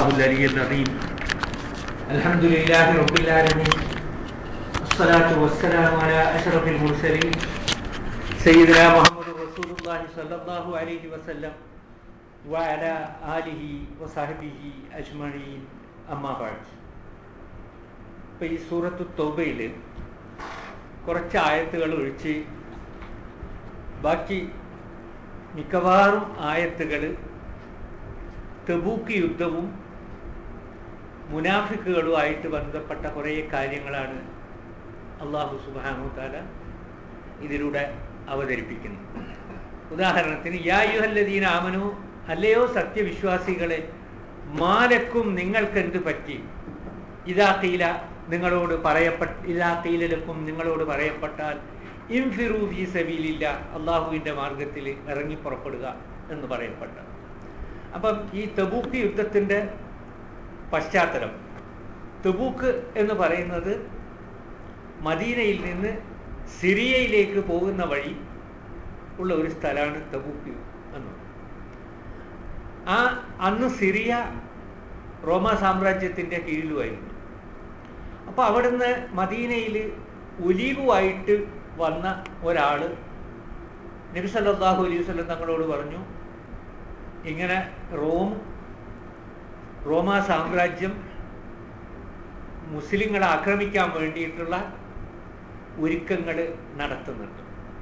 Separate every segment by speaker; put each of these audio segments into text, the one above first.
Speaker 1: الله العلي العظيم الحمد لله رب العالمين الصلاة والسلام على أشرف المرسلين سيدنا محمد رسول الله صلى الله عليه وسلم وعلى آله وصحبه أجمعين أما بعد ഇപ്പോൾ ഈ സൂറത്ത് തൗബയിൽ കുറച്ച് ആയത്തുകൾ ഒഴിച്ച് ബാക്കി മിക്കവാറും ആയത്തുകൾ തെബൂക്ക് യുദ്ധവും മുനാഫിക്കുകളുമായിട്ട് ബന്ധപ്പെട്ട കുറേ കാര്യങ്ങളാണ് അള്ളാഹു സുബാനു താല ഇതിലൂടെ അവതരിപ്പിക്കുന്നത് ഉദാഹരണത്തിന് യായുഹല്ലദീന ആമനു അല്ലയോ സത്യവിശ്വാസികളെ മാലക്കും നിങ്ങൾക്കെന്ത് പറ്റി ഇതാ കീല നിങ്ങളോട് പറയപ്പെട്ട ഇതാ കീലലക്കും നിങ്ങളോട് പറയപ്പെട്ടാൽ ഇൻഫിറു ഫീ സബീലില്ല അള്ളാഹുവിൻ്റെ മാർഗത്തിൽ ഇറങ്ങി പുറപ്പെടുക എന്ന് പറയപ്പെട്ട അപ്പം ഈ തെബൂക്ക് യുദ്ധത്തിൻ്റെ പശ്ചാത്തലം തെബൂക്ക് എന്ന് പറയുന്നത് മദീനയിൽ നിന്ന് സിറിയയിലേക്ക് പോകുന്ന വഴി ഉള്ള ഒരു സ്ഥലമാണ് തബൂക്ക് എന്ന് ആ അന്ന് സിറിയ റോമ സാമ്രാജ്യത്തിൻ്റെ കീഴിലുമായിരുന്നു അപ്പോൾ അവിടുന്ന് മദീനയിൽ ഒലീവുമായിട്ട് വന്ന ഒരാൾ നബി സല്ലല്ലാഹു അലൈഹി വസല്ലം തങ്ങളോട് പറഞ്ഞു ഇങ്ങനെ റോം റോമ സാമ്രാജ്യം മുസ്ലിങ്ങളെ ആക്രമിക്കാൻ വേണ്ടിയിട്ടുള്ള ഒരുക്കങ്ങൾ നടത്തുന്നുണ്ട്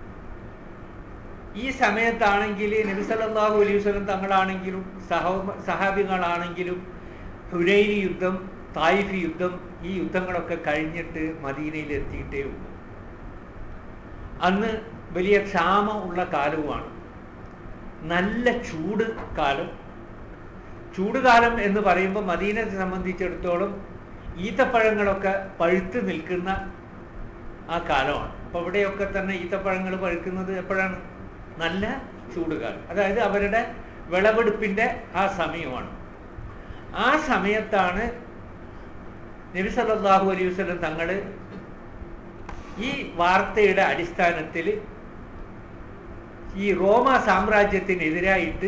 Speaker 1: ഈ സമയത്താണെങ്കിൽ നബി സല്ലല്ലാഹു അലൈഹി വസല്ലം തങ്ങളാണെങ്കിലും സഹ സഹാബികളാണെങ്കിലും ഹുരൈനി യുദ്ധം തായിഫ് യുദ്ധം ഈ യുദ്ധങ്ങളൊക്കെ കഴിഞ്ഞിട്ട് മദീനയിൽ എത്തിയിട്ടേ ഉള്ളൂ അന്ന് വലിയ ക്ഷാമം ഉള്ള കാലവുമാണ് നല്ല ചൂട് കാലം ചൂടുകാലം എന്ന് പറയുമ്പോൾ മദീനയെ സംബന്ധിച്ചിടത്തോളം ഈത്തപ്പഴങ്ങളൊക്കെ പഴുത്ത് നിൽക്കുന്ന ആ കാലമാണ് അപ്പോൾ ഇവിടെയൊക്കെ തന്നെ ഈത്തപ്പഴങ്ങൾ പഴുക്കുന്നത് എപ്പോഴാണ് നല്ല ചൂടുകാലം അതായത് അവരുടെ വിളവെടുപ്പിൻ്റെ ആ സമയമാണ് ആ സമയത്താണ് നബി സല്ലല്ലാഹു അലൈഹി വസല്ലം തങ്ങൾ ഈ വാർത്തയുടെ അടിസ്ഥാനത്തിൽ ഈ റോമ സാമ്രാജ്യത്തിനെതിരായിട്ട്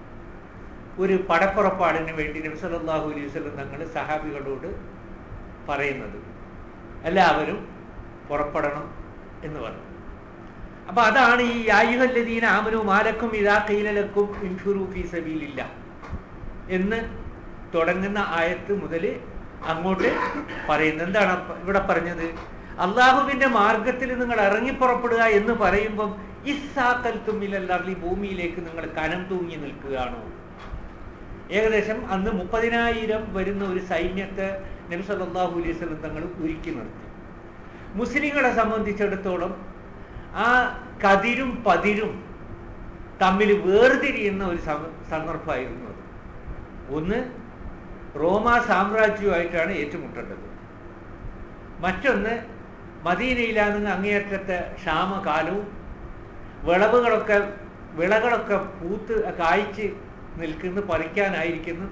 Speaker 1: ഒരു പടപ്പുറപ്പാടിന് വേണ്ടി നബി സല്ലല്ലാഹു അലൈഹി വസല്ലം തങ്ങൾ സഹാബികളോട് പറയുന്നത് എല്ലാവരും പുറപ്പെടണം എന്ന് പറഞ്ഞു അപ്പൊ അതാണ് ഈ ആയുഹല്ലദീന ആമനു മാലക്കും ഇതാ കൈലലക്കും ഇൻഫുറു ഫീ സബീലില്ല എന്ന് തുടങ്ങുന്ന ആയത്ത് മുതൽ അങ്ങോട്ട് പറയുന്നത് എന്താണ് ഇവിടെ പറഞ്ഞത് അള്ളാഹുവിന്റെ മാർഗത്തിൽ നിങ്ങൾ ഇറങ്ങി പുറപ്പെടുക എന്ന് പറയുമ്പം ഇസാക്കൽ തുമ്മിലല്ലി ഭൂമിയിലേക്ക് നിങ്ങൾ കനം തൂങ്ങി നിൽക്കുകയാണോ ഏകദേശം അന്ന് മുപ്പതിനായിരം വരുന്ന ഒരു സൈന്യത്തെ നബി സല്ലല്ലാഹു അലൈഹി വസല്ലം തങ്ങൾ ഒരുക്കി നിർത്തി മുസ്ലിങ്ങളെ സംബന്ധിച്ചിടത്തോളം ആ കതിരും പതിരും തമ്മിൽ വേർതിരിയുന്ന ഒരു സന്ദർഭമായിരുന്നു അത് ഒന്ന് റോമ സാമ്രാജ്യവുമായിട്ടാണ് ഏറ്റുമുട്ടേണ്ടത് മറ്റൊന്ന് മദീനയിലാണെങ്കിൽ അങ്ങേയറ്റത്തെ ക്ഷാമകാലവും വിളവുകളൊക്കെ വിളകളൊക്കെ പൂത്ത് കായ്ച്ച് നിൽക്കുന്നു പറിക്കാനായിരിക്കുന്നു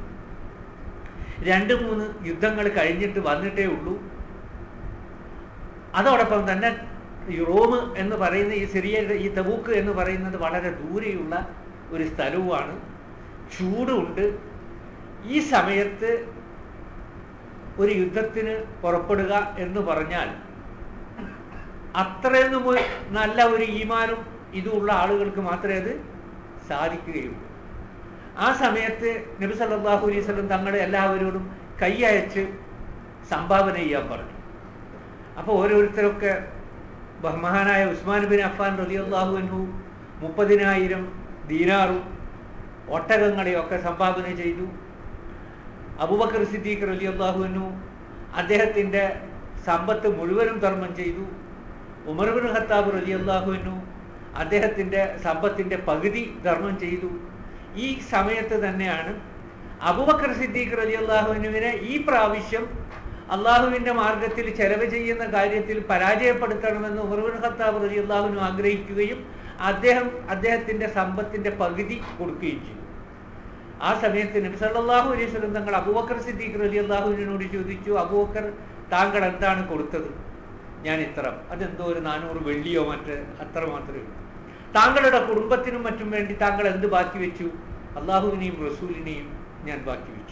Speaker 1: രണ്ട് മൂന്ന് യുദ്ധങ്ങൾ കഴിഞ്ഞിട്ട് വന്നിട്ടേ ഉള്ളൂ അതോടൊപ്പം തന്നെ ഈ റോം എന്ന് പറയുന്ന ഈ സിറിയ ഈ തബൂക്ക് എന്ന് പറയുന്നത് വളരെ ദൂരെയുള്ള ഒരു സ്ഥലവുമാണ് ചൂടുണ്ട് ഈ സമയത്ത് ഒരു യുദ്ധത്തിന് പുറപ്പെടുക എന്ന് പറഞ്ഞാൽ അത്രയൊന്നും നല്ല ഒരു ഈമാനും ഇതുമുള്ള ആളുകൾക്ക് മാത്രമേ അത് സാധിക്കുകയുള്ളൂ ആ സമയത്ത് നബി സല്ലല്ലാഹു അലൈഹി വസല്ലം തങ്ങളെ എല്ലാവരോടും കൈയയച്ച് സംഭാവന ചെയ്യാൻ പറഞ്ഞു അപ്പോൾ ഓരോരുത്തരൊക്കെ ബഹ്മഹാനായ ഉസ്മാൻ ബിൻ അഫാൻ റലിയല്ലാഹു അൻഹു മുപ്പതിനായിരം ദീനാറും ഒട്ടകങ്ങളെയൊക്കെ സംഭാവന ചെയ്തു അബുബക്കർ സിദ്ദീഖ് റലി അള്ളാഹുവിനു അദ്ദേഹത്തിൻ്റെ സമ്പത്ത് മുഴുവനും ധർമ്മം ചെയ്തു ഉമർബിൻ ഖത്താബ് റലി അള്ളാഹുവിനു അദ്ദേഹത്തിൻ്റെ സമ്പത്തിൻ്റെ പകുതി ധർമ്മം ചെയ്തു ഈ സമയത്ത് തന്നെയാണ് അബുബക്കർ സിദ്ദീഖ് റലി അള്ളാഹുവിനുവിനെ ഈ പ്രാവശ്യം അള്ളാഹുവിൻ്റെ മാർഗത്തിൽ ചെലവ് ചെയ്യുന്ന കാര്യത്തിൽ പരാജയപ്പെടുത്തണമെന്ന് ഉമർബിൻ ഖത്താബ് റലി അള്ളാഹുവിനു ആഗ്രഹിക്കുകയും അദ്ദേഹം അദ്ദേഹത്തിൻ്റെ സമ്പത്തിൻ്റെ പകുതി കൊടുക്കുകയും ചെയ്തു ആ സമയത്ത് നബി സല്ലല്ലാഹു അലൈഹി വസല്ലം തങ്ങൾ അബൂബക്കർ സിദ്ദീഖ് റളിയല്ലാഹു അൻഹുവിനോട് ചോദിച്ചു അബൂബക്കർ താങ്കൾ എന്താണ് കൊടുത്തത് ഞാൻ ഇത്ര അതെന്തോ ഒരു നാനൂറ് വെള്ളിയോ മറ്റ് അത്ര മാത്രമേ ഉള്ളൂ താങ്കളുടെ കുടുംബത്തിനും മറ്റും വേണ്ടി താങ്കൾ എന്ത് ബാക്കി വെച്ചു അള്ളാഹുവിനെയും റസൂലിനെയും ഞാൻ ബാക്കി വെച്ചു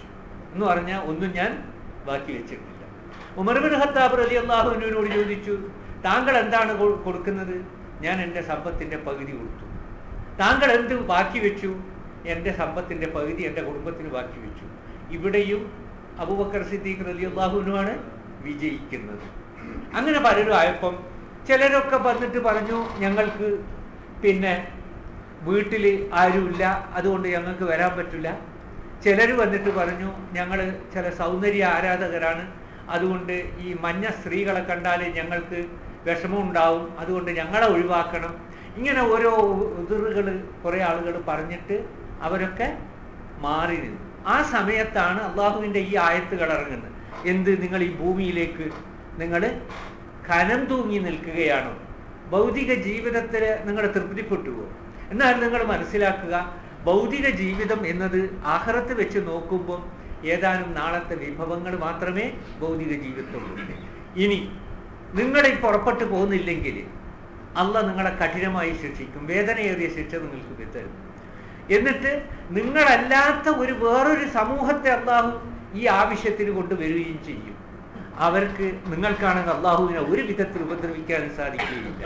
Speaker 1: എന്ന് പറഞ്ഞാൽ ഒന്നും ഞാൻ ബാക്കി വെച്ചിട്ടില്ല ഉമർബിൻ ഖത്താബ് റലി അള്ളാഹുവിനോട് ചോദിച്ചു താങ്കൾ എന്താണ് കൊ- കൊടുക്കുന്നത് ഞാൻ എൻ്റെ സമ്പത്തിൻ്റെ പകുതി കൊടുത്തു താങ്കൾ എന്ത് ബാക്കി വെച്ചു എൻ്റെ സമ്പത്തിൻ്റെ പകുതി എൻ്റെ കുടുംബത്തിന് ബാക്കി വെച്ചു ഇവിടെയും അബൂബക്കർ സിദ്ദീഖ് റലി അള്ളാഹുവിനുമാണ് വിജയിക്കുന്നത് അങ്ങനെ പലരും ആയപ്പം ചിലരൊക്കെ വന്നിട്ട് പറഞ്ഞു ഞങ്ങൾക്ക് പിന്നെ വീട്ടിൽ ആരുമില്ല അതുകൊണ്ട് ഞങ്ങൾക്ക് വരാൻ പറ്റില്ല ചിലർ വന്നിട്ട് പറഞ്ഞു ഞങ്ങൾ ചില സൗന്ദര്യ ആരാധകരാണ് അതുകൊണ്ട് ഈ മഞ്ഞ സ്ത്രീകളെ കണ്ടാൽ ഞങ്ങൾക്ക് വിഷമം ഉണ്ടാവും അതുകൊണ്ട് ഞങ്ങളെ ഒഴിവാക്കണം ഇങ്ങനെ ഓരോ ഉതിറുകൾ കുറേ ആളുകൾ പറഞ്ഞിട്ട് അവരൊക്കെ മാറി നിന്നു ആ സമയത്താണ് അള്ളാഹുവിൻ്റെ ഈ ആയത്തുകൾ ഇറങ്ങുന്നത് എന്ത് നിങ്ങൾ ഈ ഭൂമിയിലേക്ക് നിങ്ങൾ കനം തൂങ്ങി നിൽക്കുകയാണോ ഭൗതിക ജീവിതത്തിൽ നിങ്ങൾ തൃപ്തിപ്പെട്ടു പോകും എന്നാൽ നിങ്ങൾ മനസ്സിലാക്കുക ഭൗതിക ജീവിതം എന്നത് ആഹ്റത്ത് വെച്ച് നോക്കുമ്പോൾ ഏതാനും നാളത്തെ വിഭവങ്ങൾ മാത്രമേ ഭൗതിക ജീവിതത്തിലുള്ളൂ ഇനി നിങ്ങൾ ഈ പുറപ്പെട്ടു പോകുന്നില്ലെങ്കിൽ അല്ല നിങ്ങളെ കഠിനമായി ശിക്ഷിക്കും വേദനയേറിയ ശിക്ഷ നിങ്ങൾക്ക് തരും എന്നിട്ട് നിങ്ങളല്ലാത്ത ഒരു വേറൊരു സമൂഹത്തെ അള്ളാഹു ഈ ആവശ്യത്തിന് കൊണ്ടുവരികയും ചെയ്യും അവർക്ക് നിങ്ങൾക്കാണെങ്കിൽ അള്ളാഹുവിനെ ഒരു വിധത്തിൽ ഉപദ്രവിക്കാനും സാധിക്കുകയില്ല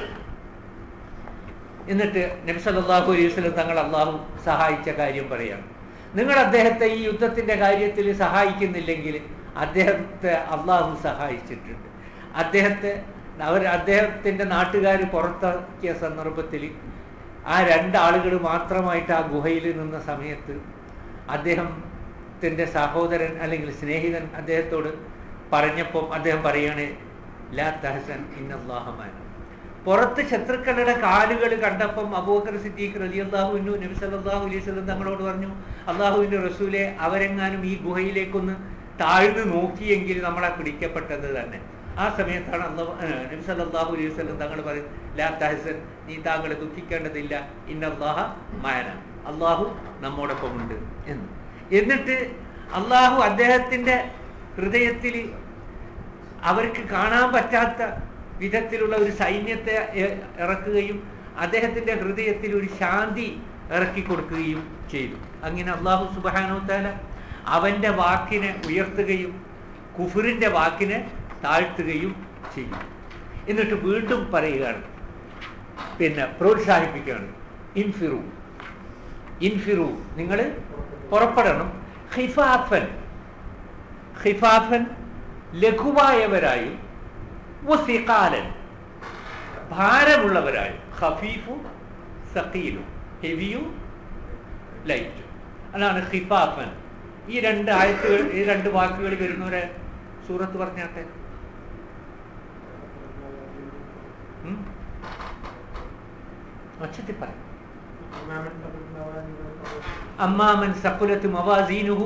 Speaker 1: എന്നിട്ട് നബ്സല്ലാഹു അലൈഹി വസല്ലം തങ്ങൾ അള്ളാഹു സഹായിച്ച കാര്യം പറയാണ് നിങ്ങൾ അദ്ദേഹത്തെ ഈ യുദ്ധത്തിന്റെ കാര്യത്തിൽ സഹായിക്കുന്നില്ലെങ്കിൽ അദ്ദേഹത്തെ അള്ളാഹു സഹായിച്ചിട്ടുണ്ട് അദ്ദേഹത്തെ അവർ അദ്ദേഹത്തിന്റെ നാട്ടുകാർ പുറത്താക്കിയ സന്ദർഭത്തിൽ ആ രണ്ടാളുകൾ മാത്രമായിട്ട് ആ ഗുഹയിൽ നിന്ന സമയത്ത് അദ്ദേഹത്തിന്റെ സഹോദരൻ അല്ലെങ്കിൽ സ്നേഹിതൻ അദ്ദേഹത്തോട് പറഞ്ഞപ്പം അദ്ദേഹം പറയാണ് ലാ തഹസൻ ഇന്നല്ലാഹമാൻ പുറത്ത് ശത്രുക്കളുടെ കാലുകൾ കണ്ടപ്പം അബൂബക്കർ സിദ്ദീഖ് റലി അള്ളാഹുവിനു നബി സല്ലല്ലാഹു അലൈഹി വസല്ലം തങ്ങളോട് പറഞ്ഞു അള്ളാഹുവിന്റെ റസൂലെ അവരെങ്ങാനും ഈ ഗുഹയിലേക്കൊന്ന് താഴ്ന്നു നോക്കിയെങ്കിൽ നമ്മളെ പിടിക്കപ്പെട്ടത് തന്നെ ആ സമയത്താണ് അള്ളാഹു നബി സല്ലല്ലാഹു അലൈഹി വസല്ലം തങ്ങൾ പറയും ലാ തഹസൻ നീ താങ്കൾ ദുഃഖിക്കേണ്ടതില്ല ഇന്നല്ലാഹ മാന അള്ളാഹു നമ്മോടൊപ്പമുണ്ട് എന്ന് എന്നിട്ട് അള്ളാഹു അദ്ദേഹത്തിന്റെ ഹൃദയത്തിൽ അവർക്ക് കാണാൻ പറ്റാത്ത വിധത്തിലുള്ള ഒരു സൈന്യത്തെ എ- ഇറക്കുകയും അദ്ദേഹത്തിന്റെ ഹൃദയത്തിൽ ഒരു ശാന്തി ഇറക്കി കൊടുക്കുകയും ചെയ്തു അങ്ങനെ അള്ളാഹു സുബാനോ താല അവന്റെ വാക്കിനെ ഉയർത്തുകയും കുഫുറിന്റെ വാക്കിനെ താഴ്ത്തുകയും ചെയ്യും എന്നിട്ട് വീണ്ടും പറയുകയാണ് പിന്നെ പ്രോത്സാഹിപ്പിക്കുകയാണ് ഇൻഫിറു ഇൻഫിറു നിങ്ങൾ പുറപ്പെടണം ഖിഫാഫൻ ഖിഫാഫൻ ലഘുവായവരായും വസിഖാലൻ ഭാരമുള്ളവരായും ഖഫീഫും സഖീലും ഹെവിയും ലൈറ്റും അതാണ് ഖിഫാഫൻ ഈ രണ്ട് ആയത്തുകൾ ഈ രണ്ട് വാക്കുകൾ വരുന്നവരെ സൂറത്ത് പറഞ്ഞാട്ടെ ഉം? ഒച്ചത്തിൽ പറ അമ്മാമൻ സക്കുലത്ത് മവാസീനുഹു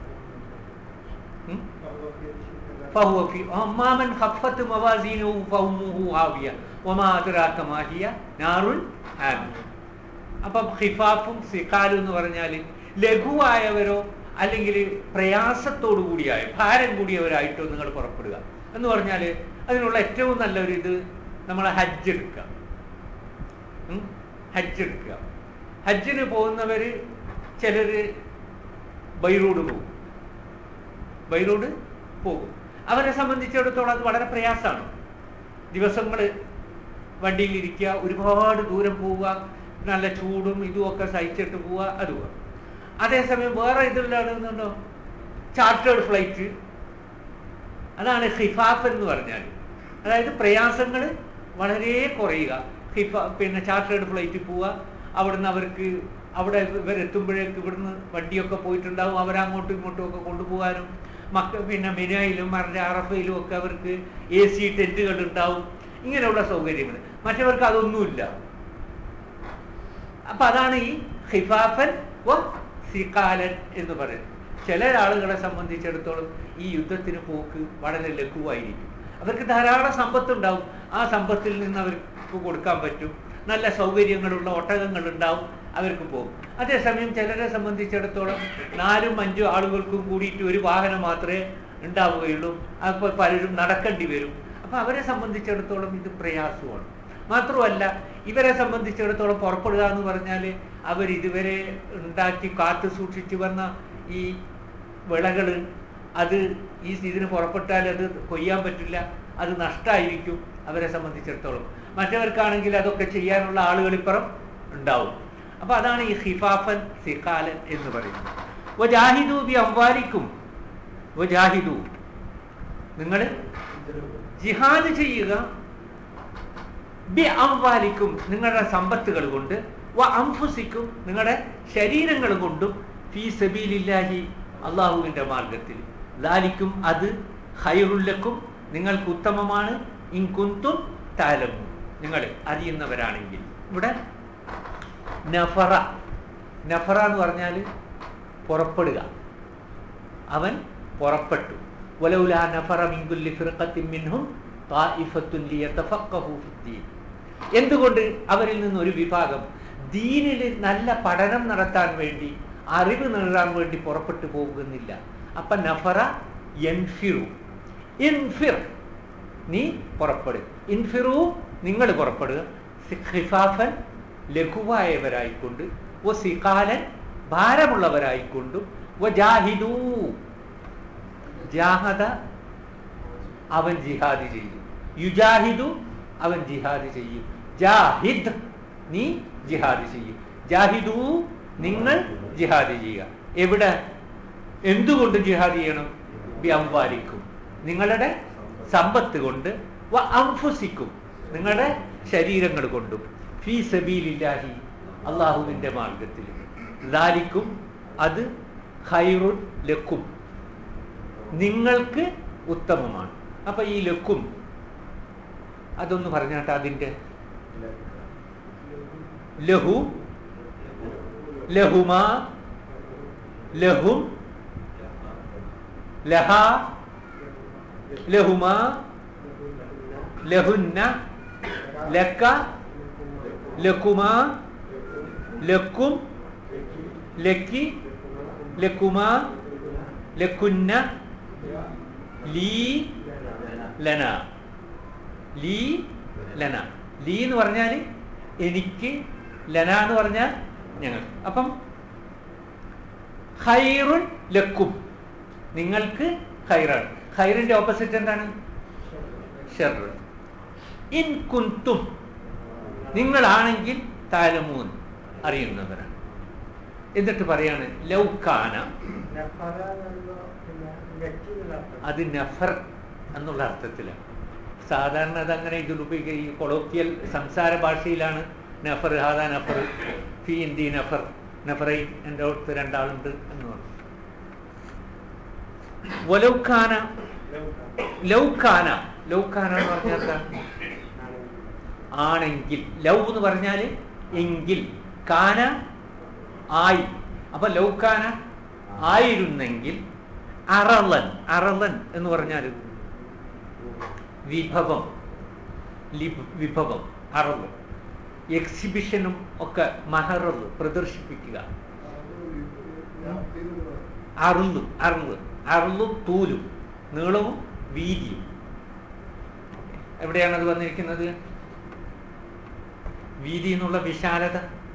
Speaker 1: ഉം? فهو في أما من خفت موازينه فأمه هاوية وما أدراك ما هي نار حامية അപ്പം ഖിഫാഫും സിഖാലും എന്ന് പറഞ്ഞാൽ ലഘുവായവരോ അല്ലെങ്കിൽ പ്രയാസത്തോടു കൂടിയായ ഭാരം കൂടിയവരായിട്ടോ നിങ്ങൾ പുറപ്പെടുക എന്ന് പറഞ്ഞാൽ അതിനുള്ള ഏറ്റവും നല്ലൊരു ഇത് നമ്മൾ ഹജ്ജ് എടുക്കുക ഉം? ഹജ്ജ് എടുക്കുക ഹജ്ജിന് പോകുന്നവർ ചിലർ ബൈറോഡ് പോകും ബൈറോഡ് പോകും അവരെ സംബന്ധിച്ചിടത്തോളം അത് വളരെ പ്രയാസമാണ് ദിവസങ്ങൾ വണ്ടിയിലിരിക്കുക ഒരുപാട് ദൂരം പോവുക നല്ല ചൂടും ഇതും ഒക്കെ സഹിച്ചിട്ട് പോവുക അത് പോവുക അതേസമയം വേറെ ഇതിലാണെന്നുണ്ടോ ചാർട്ടേഡ് ഫ്ലൈറ്റ് അതാണ് ഹിഫാഫ് എന്ന് പറഞ്ഞാൽ അതായത് പ്രയാസങ്ങൾ വളരെ കുറയുക ഹിഫ പിന്നെ ചാർട്ടേഡ് ഫ്ലൈറ്റിൽ പോവുക അവിടുന്ന് അവർക്ക് അവിടെ ഇവരെത്തുമ്പോഴേക്ക് ഇവിടുന്ന് വണ്ടിയൊക്കെ പോയിട്ടുണ്ടാവും അവരങ്ങോട്ടും ഇങ്ങോട്ടും ഒക്കെ കൊണ്ടുപോകാനും മക്ക പിന്നെ മിനയിലും മറിഞ്ഞ അറഫയിലും ഒക്കെ അവർക്ക് എ സി ടെന്റുകൾ ഉണ്ടാവും ഇങ്ങനെയുള്ള സൗകര്യങ്ങൾ മറ്റവർക്ക് അതൊന്നുമില്ല അപ്പൊ അതാണ് ഈ ഹിഫാഫൻ വ സിക്കാലൻ എന്ന് പറയുന്നത് ചില ആളുകളെ സംബന്ധിച്ചിടത്തോളം ഈ യുദ്ധത്തിന് പോക്ക് വളരെ ലഘുവായിരിക്കും അവർക്ക് ധാരാളം സമ്പത്തുണ്ടാവും ആ സമ്പത്തിൽ നിന്ന് അവർക്ക് കൊടുക്കാൻ പറ്റും നല്ല സൗകര്യങ്ങളുള്ള ഒട്ടകങ്ങൾ ഉണ്ടാവും അവർക്ക് പോകും അതേസമയം ചിലരെ സംബന്ധിച്ചിടത്തോളം നാലും അഞ്ചും ആളുകൾക്കും കൂടിയിട്ട് ഒരു വാഹനം മാത്രമേ ഉണ്ടാവുകയുള്ളൂ അപ്പോൾ പലരും നടക്കേണ്ടി വരും അപ്പൊ അവരെ സംബന്ധിച്ചിടത്തോളം ഇത് പ്രയാസമാണ് മാത്രമല്ല ഇവരെ സംബന്ധിച്ചിടത്തോളം പുറപ്പെടുക എന്ന് പറഞ്ഞാൽ അവർ ഇതുവരെ ഉണ്ടാക്കി കാത്തു സൂക്ഷിച്ചു വന്ന ഈ വിളകൾ അത് ഈ ഇതിന് പുറപ്പെട്ടാൽ അത് കൊയ്യാൻ പറ്റില്ല അത് നഷ്ടമായിരിക്കും അവരെ സംബന്ധിച്ചിടത്തോളം മറ്റവർക്കാണെങ്കിൽ അതൊക്കെ ചെയ്യാനുള്ള ആളുകൾ ഇപ്പുറം ഉണ്ടാവും അപ്പൊ അതാണ് ഈ ഹിഫാഫൻ സിഖാലൻ എന്ന് പറയുന്നത് വജാഹിദു ബി അംവാലിക്കും വജാഹിദു നിങ്ങൾ ജിഹാദ് ചെയ്യുക ബി അംവാലിക്കും നിങ്ങളുടെ സമ്പത്തുകൾ കൊണ്ട് വ അംഫുസിക്കും നിങ്ങളുടെ ശരീരങ്ങൾ കൊണ്ടും ഫീ സബീലില്ലാഹി അള്ളാഹുവിന്റെ മാർഗത്തിൽ ലാലിക്കും അത് ഹൈറുല്ലക്കും നിങ്ങൾക്ക് ഉത്തമമാണ് ഇൻകുന്തും താലമു നിങ്ങൾ അറിയുന്നവരാണെങ്കിൽ ഇവിടെ നഫറ നഫറ എന്ന് പറഞ്ഞാൽ പുറപ്പെടുക അവൻ പുറപ്പെട്ടു വലൗലാ നഫറ മിൻ കുല്ലി ഫിർഖത്തിൻ മിൻഹും ത്വായിഫത്തുൻ ലിയതഫഖഹു ഫിദ്ദീൻ എന്തുകൊണ്ട് അവരിൽ നിന്ന് ഒരു വിഭാഗം ദീനിൽ നല്ല പഠനം നടത്താൻ വേണ്ടി അറിവ് നേടാൻ വേണ്ടി പുറപ്പെട്ടു പോകുന്നില്ല അപ്പൊ നഫറ എൻഫിറു ഇൻഫിർ നീ പുറപ്പെടുക ഇൻഫിറു നിങ്ങൾ പുറപ്പെടുക ഹിഫാഫൻ ലഘുവായവരായിക്കൊണ്ട് ഒ സിഖാലൻ ഭാരമുള്ളവരായിക്കൊണ്ടും ഒ ജാഹിദൂ ജാഹദ അവൻ ജിഹാദ് ചെയ്യും യുജാഹിദു അവൻ ജിഹാദ് ചെയ്യും ജാഹിദ് നീ ജിഹാദ് ചെയ്യും ജാഹിദു നിങ്ങൾ ജിഹാദ് ചെയ്യുക എവിടെ എന്തുകൊണ്ട് ജിഹാദ് ചെയ്യണം അംവാലിക്കും നിങ്ങളുടെ സമ്പത്ത് കൊണ്ട് വ അംഫുസിക്കും നിങ്ങളുടെ ശരീരങ്ങൾ കൊണ്ടും ഫീ സബീലില്ലാഹി അള്ളാഹുവിന്റെ മാർഗത്തിൽ ലാലിക്കും അത് ഖൈറുൻ ലക്കും നിങ്ങൾക്ക് ഉത്തമമാണ് അപ്പൊ ഈ ലക്കും അതൊന്ന് പറഞ്ഞാട്ടെ അതിന്റെ ലഹു ലഹുമാ ലഹും ലഹ ലഹുമാ ലഹുന്ന ലക്ക ലക്കുമാ ലക്കും ലക്കി ലക്കുമാ ലക്കുന്ന ലീ ലന ലീ ലന ലീ എന്ന് പറഞ്ഞാൽ എനിക്ക് ലന എന്ന് പറഞ്ഞാൽ ഞങ്ങൾ അപ്പം ഖൈറുൻ ലക്കും നിങ്ങൾക്ക് ഖൈറാണ് ഖൈറിന്റെ ഓപ്പോസിറ്റ് എന്താണ് ഷെർ ഇൻ കുന്തും നിങ്ങളാണെങ്കിൽ താലമൂൻ അറിയുന്നവരാണ് എന്നിട്ട് പറയാണ് ലൗക്കാന അത് നഫർ എന്നുള്ള അർത്ഥത്തിലാണ് സാധാരണ അതങ്ങനെ ഇതിൽ ഉപയോഗിക്കുക ഈ കൊളോക്കിയൽ സംസാര ഭാഷയിലാണ് നഫർ ഹാദാ നഫർ ഫി ഇന്ത്യ നഫർ നഫറൈൻ എൻ്റെ അടുത്ത് രണ്ടാളുണ്ട് എന്ന് പറഞ്ഞു വലൗഖാന ലൗഖാന ലൗഖാന എന്ന് പറഞ്ഞാൽ എന്താ ആണെങ്കിൽ ലൗ എന്ന് പറഞ്ഞാൽ എങ്കിൽ കാന ആയി അപ്പൊ ലൗക്കാന ആയിരുന്നെങ്കിൽ അറളൻ അറളൻ എന്ന് പറഞ്ഞാൽ വിഭവം ലിപ്- വിഭവം അറവ് എക്സിബിഷനും ഒക്കെ മഹറവ് പ്രദർശിപ്പിക്കുക അറുള് അറുള് അറുളും തൂലും നീളവും വീതിയും എവിടെയാണ് അത് വന്നിരിക്കുന്നത് വീതി എന്നുള്ള വിശാലത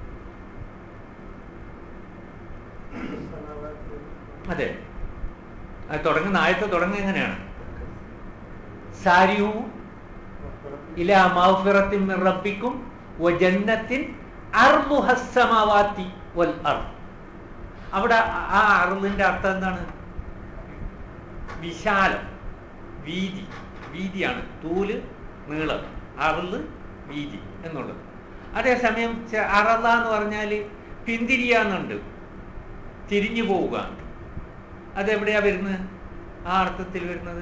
Speaker 1: അതെ അത് തുടങ്ങുന്ന ആയത്തെ തുടങ്ങുക എങ്ങനെയാണ് സാരിയു ഇല മൗഫിറത്തിൻ മിൻ റബ്ബിക്കും വജന്നത്തിൻ അർദുഹ അസ്സമാവാതി വൽ അർദ് അവിടെ ആ അർദിന്റെ അർത്ഥം എന്താണ് വിശാലം വീതി വീതിയാണ് തൂല് നീളം അറുള് വീതി എന്നുള്ളത് അതേസമയം ചെ- അറള എന്ന് പറഞ്ഞാൽ പിന്തിരിയാന്നുണ്ട് തിരിഞ്ഞു പോവുക അതെവിടെയാ വരുന്നത് ആ അർത്ഥത്തിൽ വരുന്നത്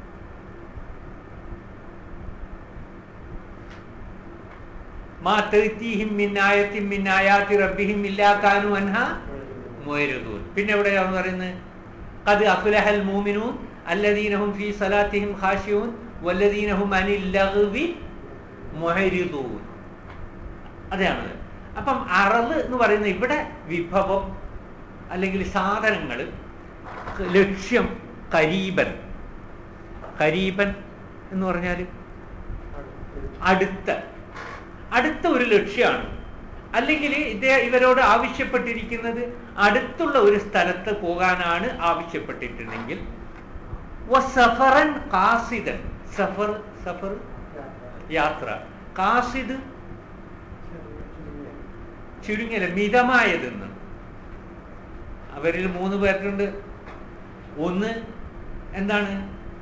Speaker 1: മാ തഅ്തീഹിം മിൻ ആയത്തിൻ മിൻ ആയാതി റബ്ബിഹിം ഇല്ലാ കാനു അൻഹാ മുഅരിദൂൻ പിന്നെ എവിടെയാന്ന് പറയുന്നത് ഖദ് അഫ്ലഹൽ മൂമിനൂൻ അല്ലദീന ഹും ഫീ സലാത്തിഹിം ഖാശിഊൻ വല്ലദീന ഹും അനിൽ ലഗ്വി മുഅരിദൂൻ അതെയാണ് അപ്പം അറള് എന്ന് പറയുന്ന ഇവിടെ വിഭവം അല്ലെങ്കിൽ സാധനങ്ങൾ ലക്ഷ്യം കരീബൻ കരീബൻ എന്ന് പറഞ്ഞാൽ അടുത്ത അടുത്ത ഒരു ലക്ഷ്യമാണ് അല്ലെങ്കിൽ ഇതേ ഇവരോട് ആവശ്യപ്പെട്ടിരിക്കുന്നത് അടുത്തുള്ള ഒരു സ്ഥലത്ത് പോകാനാണ് ആവശ്യപ്പെട്ടിട്ടുണ്ടെങ്കിൽ വസഫറൻ കാസിദൻ സഫർ സഫർ യാത്ര കാസിദ് ചുരുങ്ങിയ മിതമായതെന്ന് അവരിൽ മൂന്ന് പേർക്കുണ്ട് ഒന്ന് എന്താണ്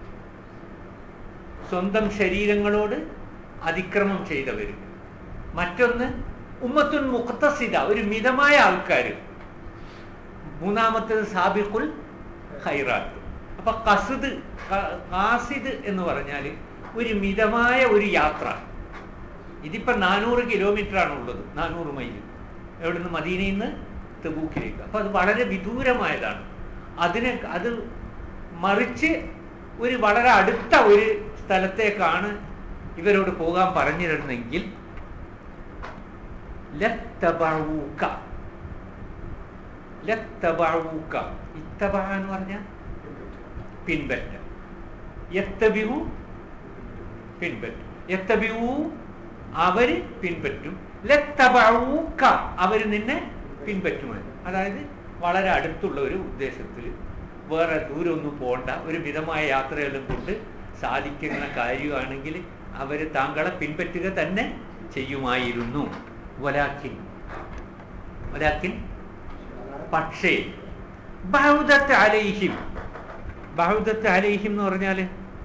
Speaker 1: സ്വന്തം ശരീരങ്ങളോട് അതിക്രമം ചെയ്തവർ മറ്റൊന്ന് ഉമ്മത്തുൻ മുക്തസിദ ഒരു മിതമായ ആൾക്കാർ മൂന്നാമത്തേത് സാബിഖുൽ ഖൈറാത്ത് അപ്പൊ കസിദ് കാസിദ് എന്ന് പറഞ്ഞാൽ ഒരു മിതമായ ഒരു യാത്ര ഇതിപ്പോ നാനൂറ് കിലോമീറ്റർ ആണ് ഉള്ളത് നാനൂറ് മൈൽ എവിടുന്ന് മദീനയിൽ നിന്ന് തെബൂക്കിലേക്ക് അപ്പൊ അത് വളരെ വിദൂരമായതാണ് അതിനെ അത് മറിച്ച് ഒരു വളരെ അടുത്ത ഒരു സ്ഥലത്തേക്കാണ് ഇവരോട് പോകാൻ പറഞ്ഞിരുന്നെങ്കിൽ ലത്തബഊക ലത്തബഊക ഇത്തബഅ എന്ന് പറഞ്ഞാൽ പിൻപറ്റ യത്തബിഉ പിൻപറ്റും യത്തബിഉ അവര് പിൻപറ്റും ലത്തബഊക അവര് നിന്നെ പിൻപറ്റുമെന്ന് അതായത് വളരെ അടുത്തുള്ള ഒരു ഉദ്ദേശത്തിൽ വേറെ ദൂരമൊന്നും പോകണ്ട ഒരു മിതമായ യാത്രയെല്ലാം കൊണ്ട് സാധിക്കുന്ന കാര്യമാണെങ്കിൽ അവർ താങ്കളെ പിൻപറ്റുക തന്നെ ചെയ്യുമായിരുന്നു വലാക്കിൻ വലാക്കിൻ പക്ഷേ ബഹുദത്ത് അലൈഹിം ബഹുദത്ത് അലൈഹിം എന്ന് പറഞ്ഞാൽ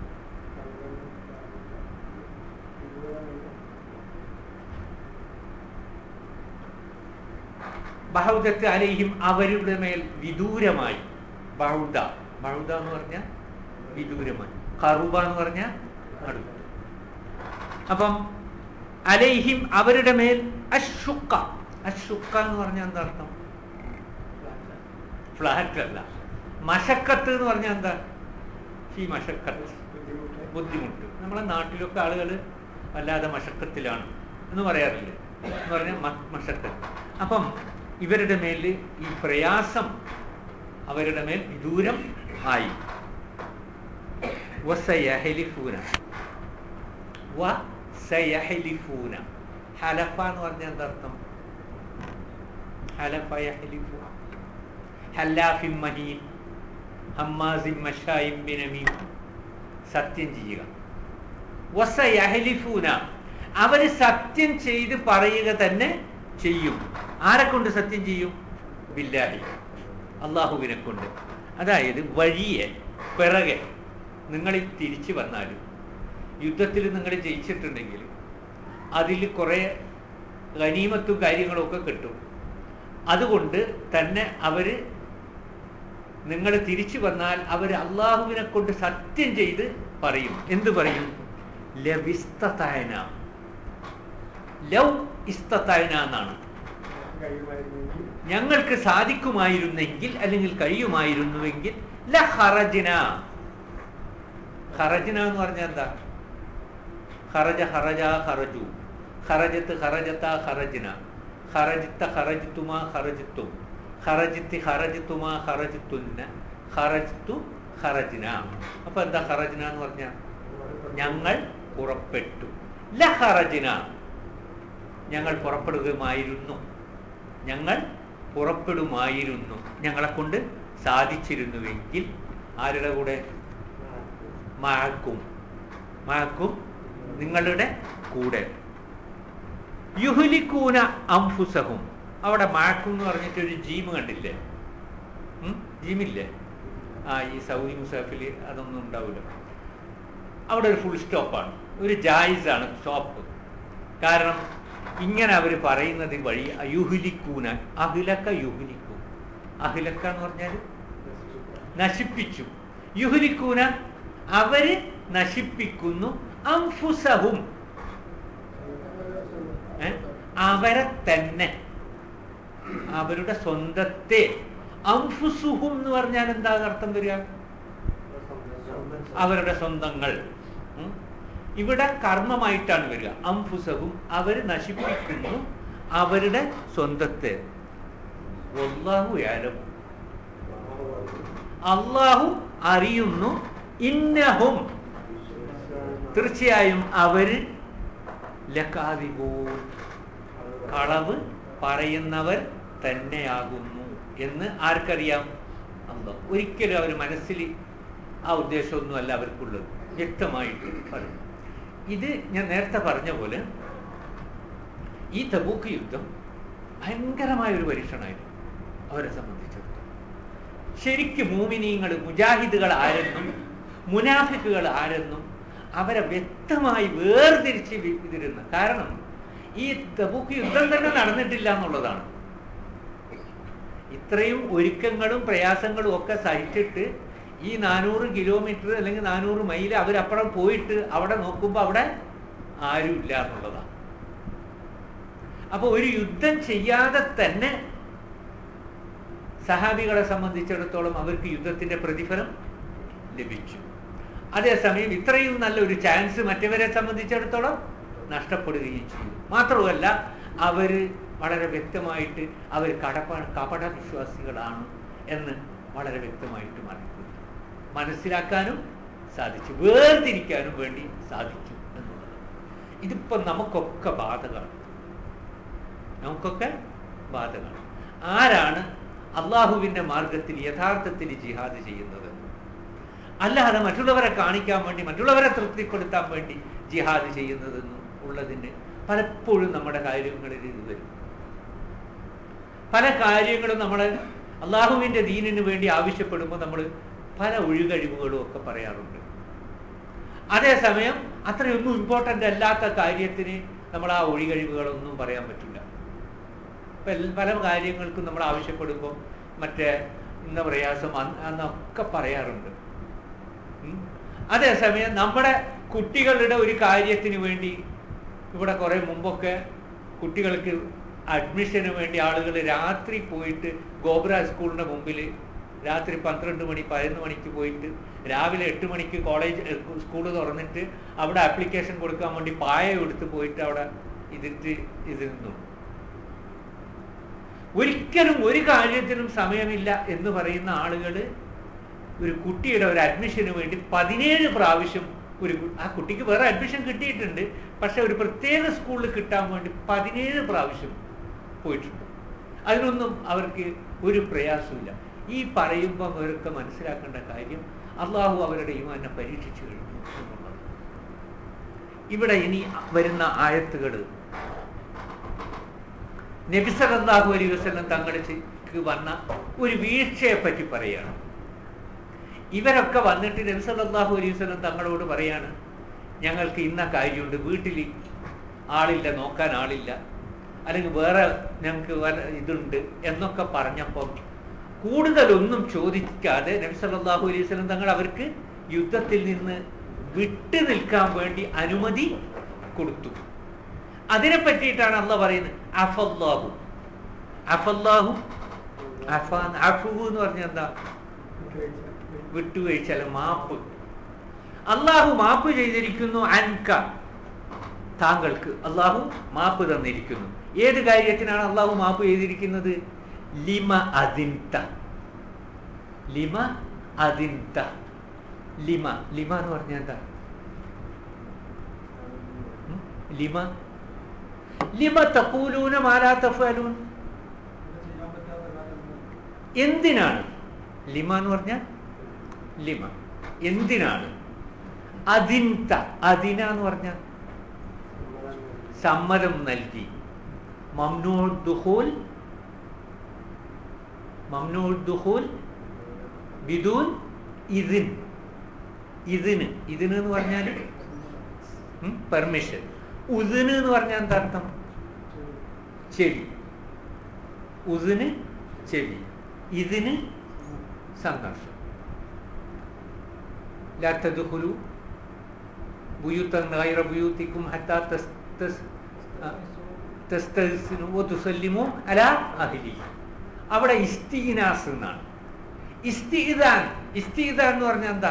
Speaker 1: ബഹുദത്ത് അലൈഹിം അവരുടെ മേൽ വിദൂരമായി ബഹുദ ബഹുദ എന്ന് പറഞ്ഞാൽ വിദൂരമായി കറുബ എന്ന് പറഞ്ഞാൽ അടുത്ത് അപ്പം അലൈഹിം അവരുടെ മേൽ അശുക്ക അശുക്ക എന്ന് പറഞ്ഞാൽ എന്താ അർത്ഥം ഫ്ലാറ്റ് അല്ല മഷക്കത്ത് എന്ന് പറഞ്ഞാൽ എന്താ ഈ മഷക്കത്ത് ബുദ്ധിമുട്ട് നമ്മളെ നാട്ടിലൊക്കെ ആളുകൾ വല്ലാതെ മഷക്കത്തിലാണ് എന്ന് പറയാറില്ലേ എന്ന് പറഞ്ഞാൽ മഷക്കത്ത് അപ്പം ഇവരുടെ മേൽ ഈ പ്രയാസം അവരുടെ മേൽ വിദൂരം ആയി വസയഹലിഫൂന വസയഹലിഫൂന ഹലഫ എന്ന് പറഞ്ഞാൽ എന്താ അർത്ഥം ഹലഫ യഹലിഫു ഹല്ലാഫിൻ മഹീൻ ഹമ്മാസിൻ മഷായിൻ ബിനമീം സത്യം ചെയ്യുക വസയഹലിഫൂന അവര് സത്യം ചെയ്ത് പറയുക തന്നെ ചെയ്യും ആരെ കൊണ്ട് സത്യം ചെയ്യും ബില്ലാഹി അള്ളാഹുവിനെ കൊണ്ട് അതായത് വഴിയെ പിറകെ നിങ്ങൾ തിരിച്ചു വന്നാലും യുദ്ധത്തിൽ നിങ്ങൾ ജയിച്ചിട്ടുണ്ടെങ്കിൽ അതിൽ കുറേ ഗനീമത്തും കാര്യങ്ങളും ഒക്കെ കിട്ടും അതുകൊണ്ട് തന്നെ അവര് നിങ്ങൾ തിരിച്ചു വന്നാൽ അവർ അള്ളാഹുവിനെ കൊണ്ട് സത്യം ചെയ്ത് പറയും എന്ത് പറയും ലവിസ്തയന ലവ് ഇസ്തയന എന്നാണ് ഞങ്ങൾക്ക് സാധിക്കുമായിരുന്നെങ്കിൽ അല്ലെങ്കിൽ കഴിയുമായിരുന്നുവെങ്കിൽ ല ഹറജിന ഹറജിന എന്ന് പറഞ്ഞാൽ എന്താ ഹറജ ഹറജ ഹറജു ഹറജത്ത് ഹറജത്ത ഹറജിന ഹറജിത്ത ഹറജിത്തുമാ ഹറജിത്തും ഹറജിത്തി ഹറജിത്തുമാ ഹറജിത്തുന്ന ഹറജിത്തു ഹറജിന അപ്പൊ എന്താ ഹറജിന എന്ന് പറഞ്ഞ ഞങ്ങൾ പുറപ്പെട്ടു ല ഹറജിന ഞങ്ങൾ പുറപ്പെടുകയുമായിരുന്നു ഞങ്ങൾ പുറപ്പെടുമായിരുന്നു ഞങ്ങളെ കൊണ്ട് സാധിച്ചിരുന്നുവെങ്കിൽ ആരുടെ കൂടെ മാക്കും മാക്കും നിങ്ങളുടെ കൂടെ യുഹുലിക്കൂന അംഫുസഹും അവിടെ മാക്കും എന്ന് പറഞ്ഞിട്ട് ഒരു ജീം കണ്ടില്ലേ ഉം? ജീമില്ലേ ആ ഈ സൗദി മുസാഫിൽ അതൊന്നും ഉണ്ടാവില്ല അവിടെ ഒരു ഫുൾ സ്റ്റോപ്പാണ് ഒരു ജായിസാണ് സ്റ്റോപ്പ് കാരണം ഇങ്ങനെ അവർ പറയുന്നത് വഴി യുഹുലിക്കൂന അഹിലക്ക യുഹുലിക്കൂ അഹിലക്ക എന്ന് പറഞ്ഞാൽ നശിപ്പിച്ചു യുഹുലിക്കൂന അവര് നശിപ്പിക്കുന്നു അംഫുസഹും ഏ? അവരെ തന്നെ അവരുടെ സ്വന്തത്തെ അംഫുസുഹും എന്ന് പറഞ്ഞാൽ എന്താ അർത്ഥം വരിക അവരുടെ സ്വന്തങ്ങൾ ഉം. ഇവിടെ കർമ്മമായിട്ടാണ് വരിക അംഫുസഹും അവർ നശിപ്പിക്കുന്നു അവരുടെ സ്വന്തത്തെ വല്ലാഹു യാലമു അള്ളാഹു അറിയുന്നു ഇന്നഹും തീർച്ചയായും അവര് ലക്കാതികൂൻ കളവ് പറയുന്നവർ തന്നെയാകുന്നു എന്ന് ആർക്കറിയാം അല്ല ഒരിക്കലും അവർ മനസ്സിൽ ആ ഉദ്ദേശമൊന്നുമല്ല അവർക്കുള്ളത് വ്യക്തമായിട്ട് പറഞ്ഞു ഇത് ഞാൻ നേരത്തെ പറഞ്ഞ പോലെ ഈ തബൂക്ക് യുദ്ധം ഭയങ്കരമായ ഒരു പരീക്ഷണമായിരുന്നു അവരെ സംബന്ധിച്ചിടത്തോളം ശരിക്കും മൂമിനീങ്ങൾ മുജാഹിദുകൾ ആരെന്നും മുനാഫിക്കുകൾ ആരെന്നും അവരെ വ്യക്തമായി വേർതിരിച്ച് വി- ഇതിരുന്നു കാരണം ഈ തബൂക്ക് യുദ്ധം തന്നെ നടന്നിട്ടില്ല എന്നുള്ളതാണ് ഇത്രയും ഒരുക്കങ്ങളും പ്രയാസങ്ങളും ഒക്കെ സഹിച്ചിട്ട് ഈ നാനൂറ് കിലോമീറ്റർ അല്ലെങ്കിൽ നാനൂറ് മൈൽ അവരപ്പുറം പോയിട്ട് അവിടെ നോക്കുമ്പോൾ അവിടെ ആരുമില്ല എന്നുള്ളതാണ് അപ്പൊ ഒരു യുദ്ധം ചെയ്യാതെ തന്നെ സഹാബികളെ സംബന്ധിച്ചിടത്തോളം അവർക്ക് യുദ്ധത്തിന്റെ പ്രതിഫലം ലഭിച്ചു അതേസമയം ഇത്രയും നല്ലൊരു ചാൻസ് മറ്റവരെ സംബന്ധിച്ചിടത്തോളം നഷ്ടപ്പെടുകയും ചെയ്തു മാത്രമല്ല അവര് വളരെ വ്യക്തമായിട്ട് അവർ കടപ്പ കപട വിശ്വാസികളാണ് എന്ന് വളരെ വ്യക്തമായിട്ട് മനസ്സിലാക്കി മനസ്സിലാക്കാനും സാധിച്ചു വേർതിരിക്കാനും വേണ്ടി സാധിച്ചു എന്നുള്ളത് ഇതിപ്പോ നമുക്കൊക്കെ ബാധകമാണ് നമുക്കൊക്കെ ബാധകമാണ് ആരാണ് അള്ളാഹുവിന്റെ മാർഗത്തിൽ യഥാർത്ഥത്തിൽ ജിഹാദ് ചെയ്യുന്നത് അല്ലാതെ മറ്റുള്ളവരെ കാണിക്കാൻ വേണ്ടി മറ്റുള്ളവരെ തൃപ്തിപ്പെടുത്താൻ വേണ്ടി ജിഹാദ് ചെയ്യുന്നതെന്നും ഉള്ളതിന് പലപ്പോഴും നമ്മുടെ കാര്യങ്ങളിൽ ഇത് വരും പല കാര്യങ്ങളും നമ്മൾ അള്ളാഹുവിന്റെ ദീനിന് വേണ്ടി ആവശ്യപ്പെടുമ്പോൾ നമ്മൾ പല ഒഴുകഴിവുകളും ഒക്കെ പറയാറുണ്ട് അതേസമയം അത്രയൊന്നും ഇമ്പോർട്ടൻ്റ് അല്ലാത്ത കാര്യത്തിന് നമ്മൾ ആ ഒഴികഴിവുകളൊന്നും പറയാൻ പറ്റില്ല ഇപ്പം എൽ- പല കാര്യങ്ങൾക്കും നമ്മൾ ആവശ്യപ്പെടുമ്പോൾ മറ്റേ ഇന്ന പ്രയാസം അന്ന് എന്നൊക്കെ പറയാറുണ്ട് ഉം. അതേസമയം നമ്മുടെ കുട്ടികളുടെ ഒരു കാര്യത്തിന് വേണ്ടി ഇവിടെ കുറെ മുമ്പൊക്കെ കുട്ടികൾക്ക് അഡ്മിഷന് വേണ്ടി ആളുകൾ രാത്രി പോയിട്ട് ഗോപുര സ്കൂളിന്റെ മുമ്പിൽ രാത്രി പന്ത്രണ്ട് മണി പതിനൊന്ന് മണിക്ക് പോയിട്ട് രാവിലെ എട്ട് മണിക്ക് കോളേജ് സ്കൂൾ തുറന്നിട്ട് അവിടെ ആപ്ലിക്കേഷൻ കൊടുക്കാൻ വേണ്ടി പായ എടുത്ത് പോയിട്ട് അവിടെ ഇതിട്ട് ഇതിരുന്നു ഒരിക്കലും ഒരു കാര്യത്തിനും സമയമില്ല എന്ന് പറയുന്ന ആളുകൾ ഒരു കുട്ടിയുടെ ഒരു അഡ്മിഷന് വേണ്ടി പതിനേഴ് പ്രാവശ്യം ഒരു കു- ആ കുട്ടിക്ക് വേറെ അഡ്മിഷൻ കിട്ടിയിട്ടുണ്ട് പക്ഷെ ഒരു പ്രത്യേക സ്കൂളിൽ കിട്ടാൻ വേണ്ടി പതിനേഴ് പ്രാവശ്യം പോയിട്ടുണ്ട് അതിനൊന്നും അവർക്ക് ഒരു പ്രയാസമില്ല ഈ പറയുമ്പോൾ അവരൊക്കെ മനസ്സിലാക്കേണ്ട കാര്യം അള്ളാഹു അവരുടെ ഈമാനെ പരീക്ഷിച്ചു കഴിഞ്ഞു എന്നുള്ളത് ഇവിടെ ഇനി വരുന്ന ആയത്തുകൾ നബിസലല്ലാഹു അലൈഹി വസല്ലം തങ്ങൾക്ക് വന്ന ഒരു വീഴ്ചയെ പറ്റി പറയാണ് ഇവരൊക്കെ വന്നിട്ട് നബിസലല്ലാഹു അലൈഹി വസല്ലം തങ്ങളോട് പറയാണ് ഞങ്ങൾക്ക് ഇന്ന കാര്യമുണ്ട് വീട്ടിൽ ആളില്ല നോക്കാൻ ആളില്ല അല്ലെങ്കിൽ വേറെ ഞങ്ങൾക്ക് വല്ല ഇതുണ്ട് എന്നൊക്കെ പറഞ്ഞപ്പം കൂടുതലൊന്നും ചോദിക്കാതെ നബി സല്ലല്ലാഹു അലൈഹി വസല്ലം തങ്ങൾ അവർക്ക് യുദ്ധത്തിൽ നിന്ന് വിട്ടു നിൽക്കാൻ വേണ്ടി അനുമതി കൊടുത്തു അതിനെ പറ്റിയിട്ടാണ് അള്ള പറയുന്നത് അഫല്ലാഹു അഫല്ലാഹു അഫാൻ അഫു എന്ന് പറഞ്ഞാൽ എന്താ വിട്ടുവീഴ്ച അല്ല മാപ്പ് അള്ളാഹു മാപ്പ് ചെയ്തിരിക്കുന്നു അൻക താങ്കൾക്ക് അള്ളാഹു മാപ്പ് തന്നിരിക്കുന്നു ഏത് കാര്യത്തിനാണ് അള്ളാഹു മാപ്പ് ചെയ്തിരിക്കുന്നത് ലിമ അതിന്ത ലിമ അതിന്ത ലിമ ലിമ എന്ന് പറഞ്ഞാൽ എന്താ ഉം? ലിമ ലിമ തഖൂലൂന മാലാ തഫഅലൂൻ എന്തിനാണ് ലിമ എന്ന് പറഞ്ഞാൽ ലിമ എന്തിനാണ് അതിന്ത അതിന എന്ന് പറഞ്ഞാൽ സമ്മതം നൽകി മംനൂർ ദുഹൂൽ മംനൂർ ദുഹൂൽ ബിദൂൻ ഇതിൻ ഇതിന് ഇതിന് എന്ന് പറഞ്ഞാൽ പെർമിഷൻ ഉദിന് എന്ന് പറഞ്ഞാൽ എന്താ അർത്ഥം ചെവി ഉദിന് ചെവി ഇതിന് സംഘർഷം لا تدخلوا بيوتا غير بيوتكم حتى تس تس تستغفروا وتسلموا على أهله അവിടെ ഇസ്തീനാസ് എന്നാണ് ഇസ്തീദാൻ ഇസ്തീദാൻ എന്ന് പറഞ്ഞാൽ എന്താ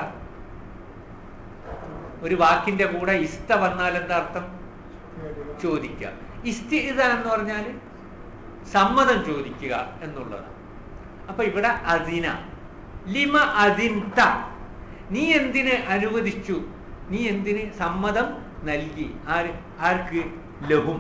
Speaker 1: ഒരു വാക്കിന്റെ കൂടെ ഇസ്ത വന്നാൽ എന്താ അർത്ഥം ചോദിക്കുക ഇസ്തീദാൻ എന്ന് പറഞ്ഞാൽ സമ്മതം ചോദിക്കുക എന്നുള്ളതാണ് അപ്പൊ ഇവിടെ അതിന ലിമ അതിൻത നീ എന്തിന് അനുവദിച്ചു നീ എന്തിന് സമ്മതം നൽകി ആര് ആർക്ക് ലഹും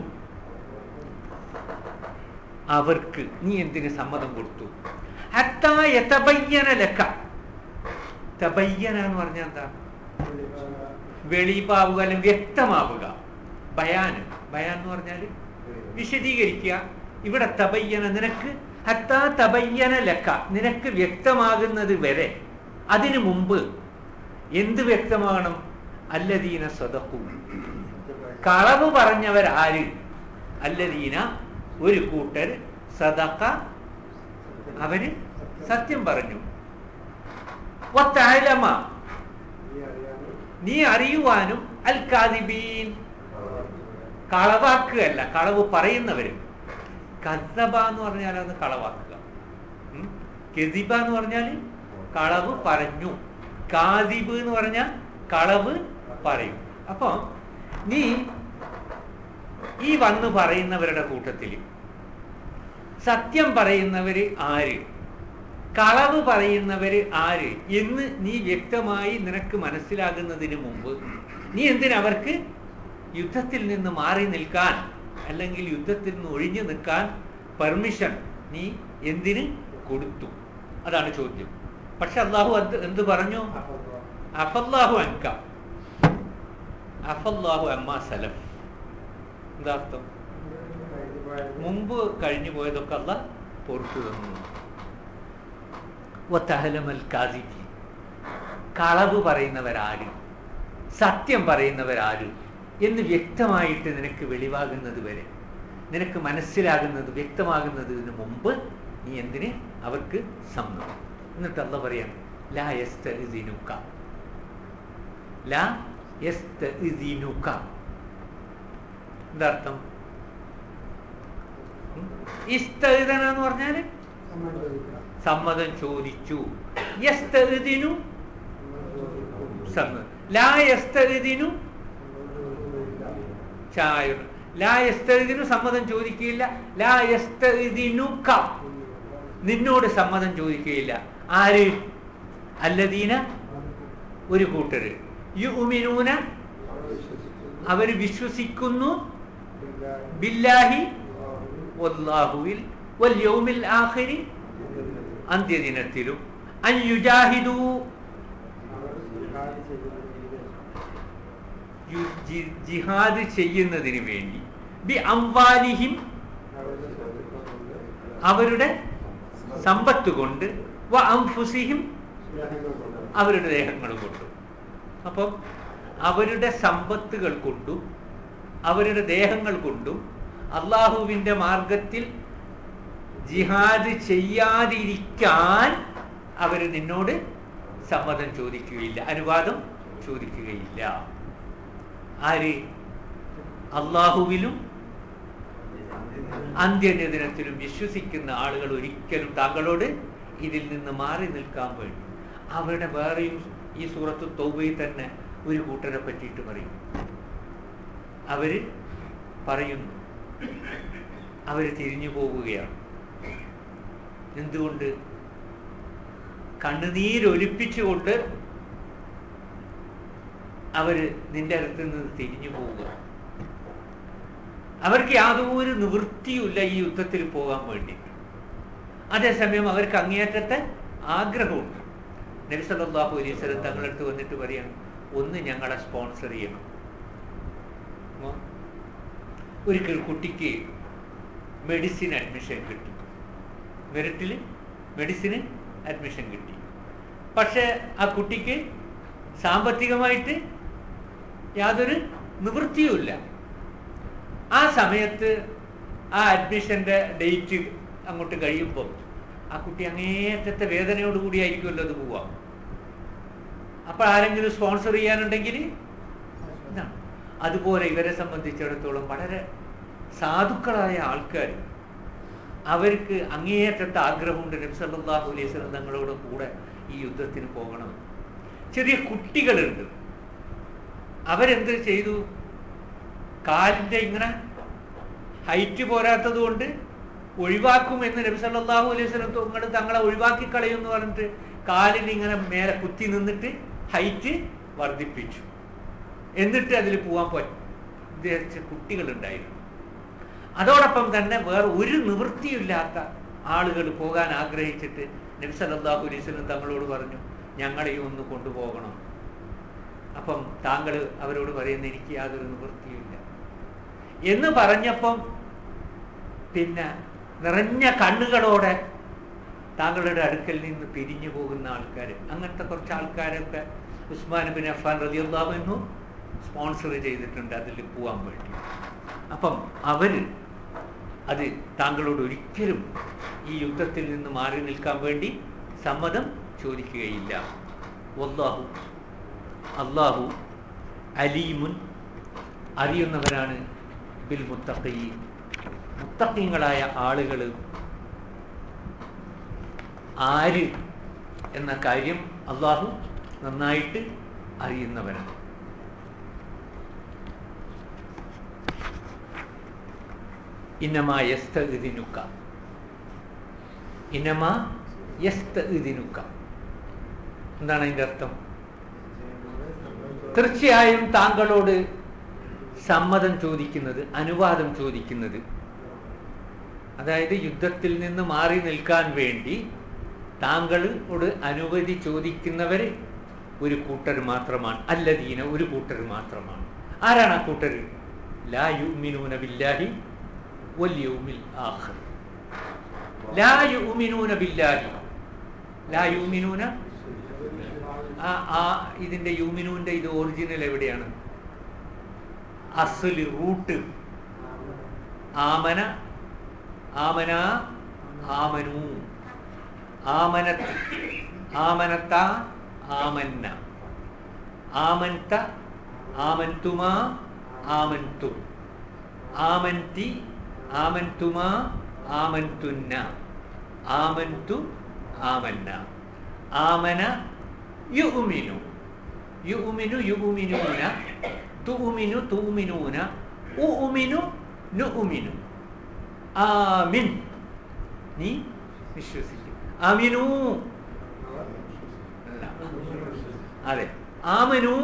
Speaker 1: അവർക്ക് നീ എന്തിന് സമ്മതം കൊടുത്തു ഹത്താ യതബയ്യന ലക്ക തബയ്യന എന്ന് പറഞ്ഞാൽ എന്താ വെളിപാവുക അല്ലെങ്കിൽ വ്യക്തമാവുക ബയാൻ ബയാൻ എന്ന് പറഞ്ഞാൽ വിശദീകരിക്കുക ഇവിടെ തബയ്യന നിനക്ക് ഹത്താ തബയ്യന ലക്ക നിനക്ക് വ്യക്തമാകുന്നത് വരെ അതിനു മുമ്പ് എന്ത് വ്യക്തമാകണം അല്ലദീന സ്വതഹു കളവ് പറഞ്ഞവർ ആര് അല്ലദീന ഒരു കൂട്ടർ സദക്ക അവര് സത്യം പറഞ്ഞു വത്തഅലമ നീ അറിയുവാനും അൽ കാദിബീൻ കളവാക്കുകയല്ല കളവ് പറയുന്നവരും കസബ എന്ന് പറഞ്ഞാൽ അത് കളവാക്കുക ഉം? കെദിബ എന്ന് പറഞ്ഞാൽ കളവ് പറഞ്ഞു കാദിബ് എന്ന് പറഞ്ഞാൽ കളവ് പറയും അപ്പൊ നീ ഈ വന്ന് പറയുന്നവരുടെ കൂട്ടത്തിൽ സത്യം പറയുന്നവര് ആര് കളവ് പറയുന്നവര് ആര് എന്ന് നീ വ്യക്തമായി നിനക്ക് മനസ്സിലാകുന്നതിന് മുമ്പ് നീ എന്തിന് അവർക്ക് യുദ്ധത്തിൽ നിന്ന് മാറി നിൽക്കാൻ അല്ലെങ്കിൽ യുദ്ധത്തിൽ നിന്ന് ഒഴിഞ്ഞു നിൽക്കാൻ പെർമിഷൻ നീ എന്തിന് കൊടുത്തു അതാണ് ചോദ്യം പക്ഷെ അള്ളാഹു എന്ത് എന്ത് പറഞ്ഞു അഫല്ലാഹു അൻക അഫല്ലാഹു അമ്മ സലം എന്താ അർത്ഥം മുമ്പ് കഴിഞ്ഞു പോയതൊക്കെ അല്ല പുറത്തു തന്നു വത്തഹലമൽ കാദിബി കളവ് പറയുന്നവരാര് സത്യം പറയുന്നവരാര് എന്ന് വ്യക്തമായിട്ട് നിനക്ക് വെളിവാകുന്നത് വരെ നിനക്ക് മനസ്സിലാകുന്നത് വ്യക്തമാകുന്നതിന് മുമ്പ് നീ എന്തിന് അവർക്ക് സമ്മതം എന്നിട്ട് അല്ല പറയാം ലാ യസ്തഇദിനുക ലാ യസ്തഇദിനുക എന്താ അർത്ഥം ഇസ്തഇദന എന്ന് പറഞ്ഞാല് സമ്മതം ചോദിച്ചു യസ്തഇദിനു സമ്മതം ലാ യസ്തഇദിനു ചായ ലാ യസ്തഇദിനു സമ്മതം ചോദിക്കുകയില്ല ലാ യസ്തഇദിനുക നിന്നോട് സമ്മതം ചോദിക്കുകയില്ല ആര് അല്ലദീന ഒരു കൂട്ടര് യുമിനൂന അവര് വിശ്വസിക്കുന്നു ബില്ലാഹി വല്ലാഹുവിൽ വൽ യൗമിൽ ആഖിരി അന്ത്യദിനത്തിലും അൻ യുജാഹിദു യു- ജി- ജിഹാദ് ചെയ്യുന്നതിന് വേണ്ടി ബി അംവാലിഹിം അവരുടെ സമ്പത്ത് കൊണ്ട് വ അംഫുസിഹിം അവരുടെ ദേഹങ്ങൾ കൊണ്ടും അപ്പം അവരുടെ സമ്പത്തുകൾ കൊണ്ടും അവരുടെ ദേഹങ്ങൾ കൊണ്ടും അള്ളാഹുവിൻ്റെ മാർഗത്തിൽ ജിഹാദ് ചെയ്യാതിരിക്കാൻ അവർ നിന്നോട് സമ്മതം ചോദിക്കുകയില്ല അനുവാദം ചോദിക്കുകയില്ല ആര് അള്ളാഹുവിലും അന്ത്യദിനത്തിലും വിശ്വസിക്കുന്ന ആളുകൾ ഒരിക്കലും താങ്കളോട് ഇതിൽ നിന്ന് മാറി നിൽക്കാൻ വേണ്ടി അവരുടെ വേറെയും ഈ സൂറത്ത് തൗബയിൽ തന്നെ ഒരു കൂട്ടരെ പറ്റിയിട്ട് പറയും അവര് പറയുന്നു അവര് തിരിഞ്ഞു പോവുകയാണ് എന്തുകൊണ്ട് കണ്ണുനീരൊലിപ്പിച്ചുകൊണ്ട് അവര് നിന്റെ അടുത്ത് നിന്ന് തിരിഞ്ഞു പോവുക അവർക്ക് യാതൊരു നിവൃത്തിയുമില്ല ഈ യുദ്ധത്തിൽ പോകാൻ വേണ്ടി അതേസമയം അവർക്ക് അങ്ങേയറ്റത്തെ ആഗ്രഹമുണ്ട് നബി സല്ലല്ലാഹു അലൈഹി വസല്ലം തങ്ങളടുത്ത് വന്നിട്ട് പറയാണ് ഒന്ന് ഞങ്ങളെ സ്പോൺസർ ചെയ്യണം ഉം. ഒരിക്കൽ കുട്ടിക്ക് മെഡിസിൻ അഡ്മിഷൻ കിട്ടി മെറിറ്റിൽ മെഡിസിന് അഡ്മിഷൻ കിട്ടി പക്ഷെ ആ കുട്ടിക്ക് സാമ്പത്തികമായിട്ട് യാതൊരു നിവൃത്തിയുമില്ല ആ സമയത്ത് ആ അഡ്മിഷന്റെ ഡേറ്റ് അങ്ങോട്ട് കഴിയുമ്പോൾ ആ കുട്ടി അങ്ങേയറ്റത്തെ വേദനയോട് കൂടിയായിരിക്കുമല്ലോ അത് പോവാം അപ്പോൾ ആരെങ്കിലും സ്പോൺസർ ചെയ്യാനുണ്ടെങ്കിൽ ഇതാണ് അതുപോലെ ഇവരെ സംബന്ധിച്ചിടത്തോളം വളരെ സാധുക്കളായ ആൾക്കാർ അവർക്ക് അങ്ങേയറ്റത്തെ ആഗ്രഹമുണ്ട് നബി സല്ലല്ലാഹു അലൈഹി വസല്ലം തങ്ങളോട് കൂടെ ഈ യുദ്ധത്തിന് പോകണം ചെറിയ കുട്ടികളുണ്ട് അവരെന്ത് ചെയ്തു കാലിന്റെ ഇങ്ങനെ ഹൈറ്റ് പോരാത്തത് കൊണ്ട് ഒഴിവാക്കുമെന്ന് നബി സല്ലല്ലാഹു അലൈഹി വസല്ലം തങ്ങൾ തങ്ങളെ ഒഴിവാക്കി കളയും എന്ന് പറഞ്ഞിട്ട് കാലിന് ഇങ്ങനെ മേലെ കുത്തി നിന്നിട്ട് ഹൈറ്റ് വർദ്ധിപ്പിച്ചു എന്നിട്ട് അതിൽ പോകാൻ പറ്റിയ കുട്ടികളുണ്ടായിരുന്നു അതോടൊപ്പം തന്നെ വേറെ ഒരു നിവൃത്തിയില്ലാത്ത ആളുകൾ പോകാൻ ആഗ്രഹിച്ചിട്ട് നബി സല്ലല്ലാഹു അലൈഹി വസല്ലം തങ്ങളോട് പറഞ്ഞു ഞങ്ങളെയും ഒന്ന് കൊണ്ടുപോകണം അപ്പം താങ്കൾ അവരോട് പറയുന്ന എനിക്ക് യാതൊരു നിവൃത്തിയില്ല എന്ന് പറഞ്ഞപ്പം പിന്നെ നിറഞ്ഞ കണ്ണുകളോടെ താങ്കളുടെ അടുക്കൽ നിന്ന് പിരിഞ്ഞു പോകുന്ന ആൾക്കാർ അങ്ങനത്തെ കുറച്ച് ആൾക്കാരൊക്കെ ഉസ്മാൻ ബിൻ അഫാൻ റലിയുള്ളാമെന്നു സ്പോൺസർ ചെയ്തിട്ടുണ്ട് അതിൽ പോകാൻ വേണ്ടി അപ്പം അവർ അത് താങ്കളോട് ഒരിക്കലും ഈ യുദ്ധത്തിൽ നിന്ന് മാറി നിൽക്കാൻ വേണ്ടി സമ്മതം ചോദിക്കുകയില്ല വല്ലാഹു അള്ളാഹു അലീമുൻ അറിയുന്നവരാണ് ബിൽ മുത്തഖീ മുത്തഖീങ്ങളായ ആളുകൾ ആര് എന്ന കാര്യം അള്ളാഹു നന്നായിട്ട് അറിയുന്നവനാണ് ഇന്നമാ യസ്തഇദിനുക്ക ഇന്നമാ യസ്തഇദിനുക്ക എന്താണ് അതിൻ്റെ അർത്ഥം തീർച്ചയായും താങ്കളോട് സമ്മതം ചോദിക്കുന്നത് അനുവാദം ചോദിക്കുന്നത് അതായത് യുദ്ധത്തിൽ നിന്ന് മാറി നിൽക്കാൻ വേണ്ടി താങ്കളോട് അനുമതി ചോദിക്കുന്നവർ ഒരു കൂട്ടർ മാത്രമാണ് അല്ലദീന ഒരു കൂട്ടർ മാത്രമാണ് ആരാണ് ആ കൂട്ടർ ലാ യുമിനൂന ബില്ലാഹി വൽ യൗമിൽ ആഖിർ ലാ യുമിനൂന ബില്ലാഹി ലാ യുമിനൂന ആ ആ ഇതിന്റെ യൂമിനുവിന്റെ ഇത് ഒറിജിനൽ എവിടെയാണ് അസല് റൂട്ട് ആമന ആമന ആമനു ആമനത്ത് ആമനത്ത ആമന്ന ആമന്ത ആമന്തുമാ ആമന്തു ആമന്തി ആമന്തുമാ ആമന്തുന്ന ആമന്തു ആമന്ന ആമന യുമിനു യുമിനു യുമിനൂന തുമിനു തൂമിനൂന ഉമിനു നുമിനു ആമിൻ നീ വിശ്വസിക്കും അമിനു അല്ല. അതെ ആമനു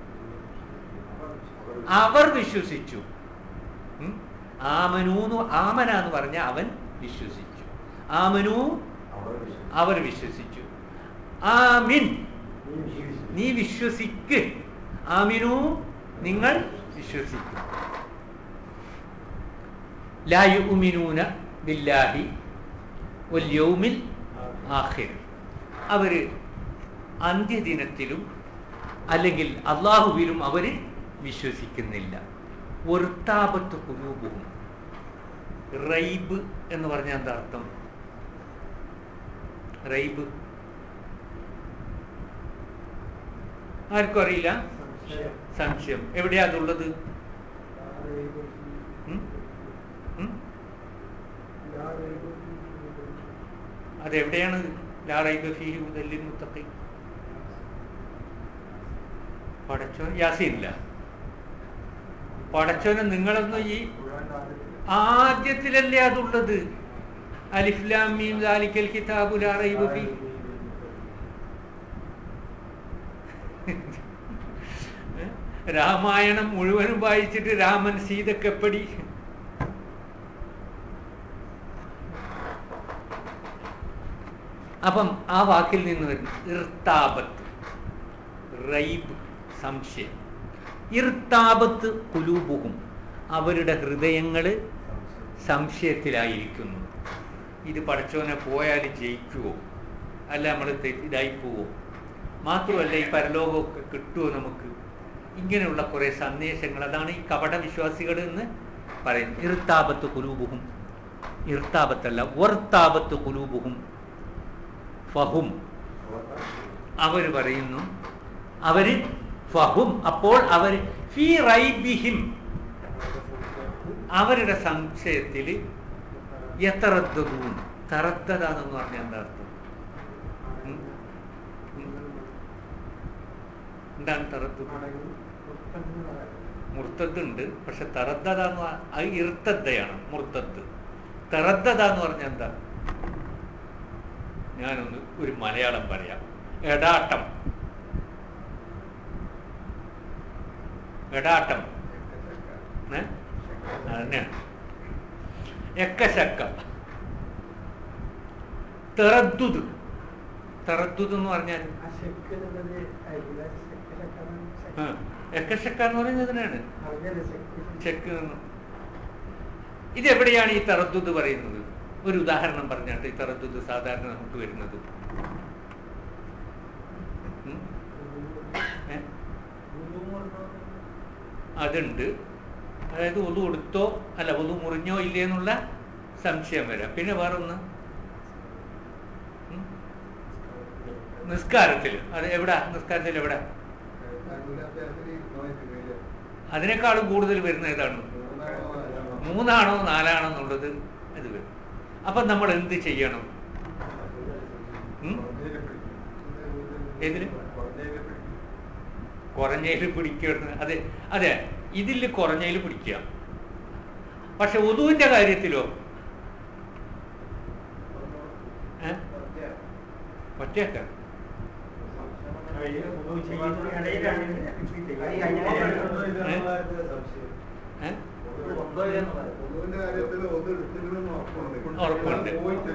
Speaker 1: അവർ വിശ്വസിച്ചു ഉം? ആമനു എന്ന് ആമന എന്ന് പറഞ്ഞ അവൻ വിശ്വസിച്ചു ആമനു അവർ വിശ്വസിച്ചു ആമിൻ നീ വിശ്വസിക്ക് ആമിനു നിങ്ങൾ വിശ്വസിക്കും ലാ യുമിനൂന ബില്ലാഹി വൽ യൗമിൽ ആഖിർ അവര് അന്ത്യദിനത്തിലും അല്ലെങ്കിൽ അള്ളാഹുവിലും അവര് വിശ്വസിക്കുന്നില്ല വൃത്താപത്ത് കുലൂബും റൈബ് എന്ന് പറഞ്ഞാൽ എന്താ അർത്ഥം റൈബ് ആർക്കും അറിയില്ല സംശയം എവിടെയാ അതുള്ളത് ഉം? ഉം? അതെവിടെയാണ് ലാ റൈബ ഫീഹി ഹുദല്ലിൽ മുത്തഖി പടച്ചോൻ യാസീനില്ല പടച്ചോനെ നിങ്ങളൊന്നും ഈ ആദ്യത്തിലല്ലേ അതുള്ളത് അലിഫ്ലാം മീം ദാലിക്കൽ കിതാബു ലാ റൈബ ഫീ രാമായണം മുഴുവനും വായിച്ചിട്ട് രാമൻ സീതക്കെപ്പടി അപ്പം ആ വാക്കിൽ നിന്ന് വരുന്നു ഇർത്താപത്ത് റൈബ് സംശയം ഇർത്താപത്ത് കുലൂബുഹും അവരുടെ ഹൃദയങ്ങൾ സംശയത്തിലായിരിക്കുന്നു ഇത് പഠിച്ചവനെ പോയാൽ ജയിക്കുവോ അല്ല നമ്മൾ ഇതായി പോവോ മാത്രമല്ല ഈ പരലോകമൊക്കെ കിട്ടുമോ നമുക്ക് ഇങ്ങനെയുള്ള കുറേ സന്ദേശങ്ങൾ അതാണ് ഈ കപട വിശ്വാസികൾ എന്ന് പറയുന്നത് ഇർത്താപത്ത് കുലൂബുഹും ഇർത്താപത്തല്ല വർത്താപത്ത് കുലൂബുഹും ഫഹും അവർ പറയുന്നു അവര് ഫഹും അപ്പോൾ അവർ ഫി റൈബിഹിം അവരുടെ സംശയത്തിൽ എത്തറദ്ദൂൻ തറദ്ദതാന്ന് പറഞ്ഞാൽ എന്താ അർത്ഥം ഉം? ഉം? എന്താണ് തറദ്ദു മുർത്തദ് ഉണ്ട് പക്ഷെ തറദ്ദത എന്ന് പറ- അത് ഇർത്തദ്ദയാണ് മുർത്തദ് തറദ്ദത എന്ന് പറഞ്ഞാൽ എന്താ ഞാനൊന്ന് ഒരു മലയാളം പറയാം എടാട്ടം എടാട്ടം ഏ? അതന്നെയാണ് എക്കശക്ക തെറദ്ദുത് തറദ്ദുദ് എന്ന് പറഞ്ഞാൽ
Speaker 2: ആ ഷെക്ക് എന്നുള്ളത് അരിയില ഷെക്ക് ഷെക്കാണ് ഷെക്ക്.
Speaker 1: ആ എക്കഷക്ക എന്ന് പറയുന്നതിനാണ്
Speaker 2: അറിഞ്ഞല്ലോ ഷെക്ക്.
Speaker 1: ചെക്ക് ഇതെവിടെയാണ് ഈ തറദ്ദുദ് പറയുന്നത് ഒരു ഉദാഹരണം പറഞ്ഞാട്ട് ഈ തറദ്ദുദ് സാധാരണ നമുക്ക് വരുന്നത് ഉം? ഏ? അതുണ്ട് അതായത് ഒതു കൊടുത്തോ അല്ല ഒതു മുറിഞ്ഞോ ഇല്ലേ എന്നുള്ള സംശയം വരാം പിന്നെ വേറൊന്ന് ഉം? നിസ്കാരത്തിൽ അത് എവിടാ നിസ്കാരത്തിൽ എവിടെ അതിനേക്കാളും കൂടുതൽ വരുന്ന ഏതാണ് മൂന്നാണോ നാലാണോ എന്നുള്ളത് ഇത് വരും അപ്പം നമ്മൾ എന്ത് ചെയ്യണം ഉം? ഏതില്? കുറഞ്ഞതിൽ പിടിക്കണം അതെ അതെ ഇതിൽ കുറഞ്ഞതിൽ പിടിക്കുക പക്ഷെ ഒതുവിന്റെ കാര്യത്തിലോ ഏ? ഒറ്റയാക്ക
Speaker 2: അരിയില ഉദു ചെയ്യുന്നതിന് ഇടയിലാണെങ്കിൽ
Speaker 3: ഈ
Speaker 2: അത്
Speaker 3: അരിയില
Speaker 2: കഴിഞ്ഞാൽ
Speaker 1: ഏ? ഉറപ്പുണ്ട്.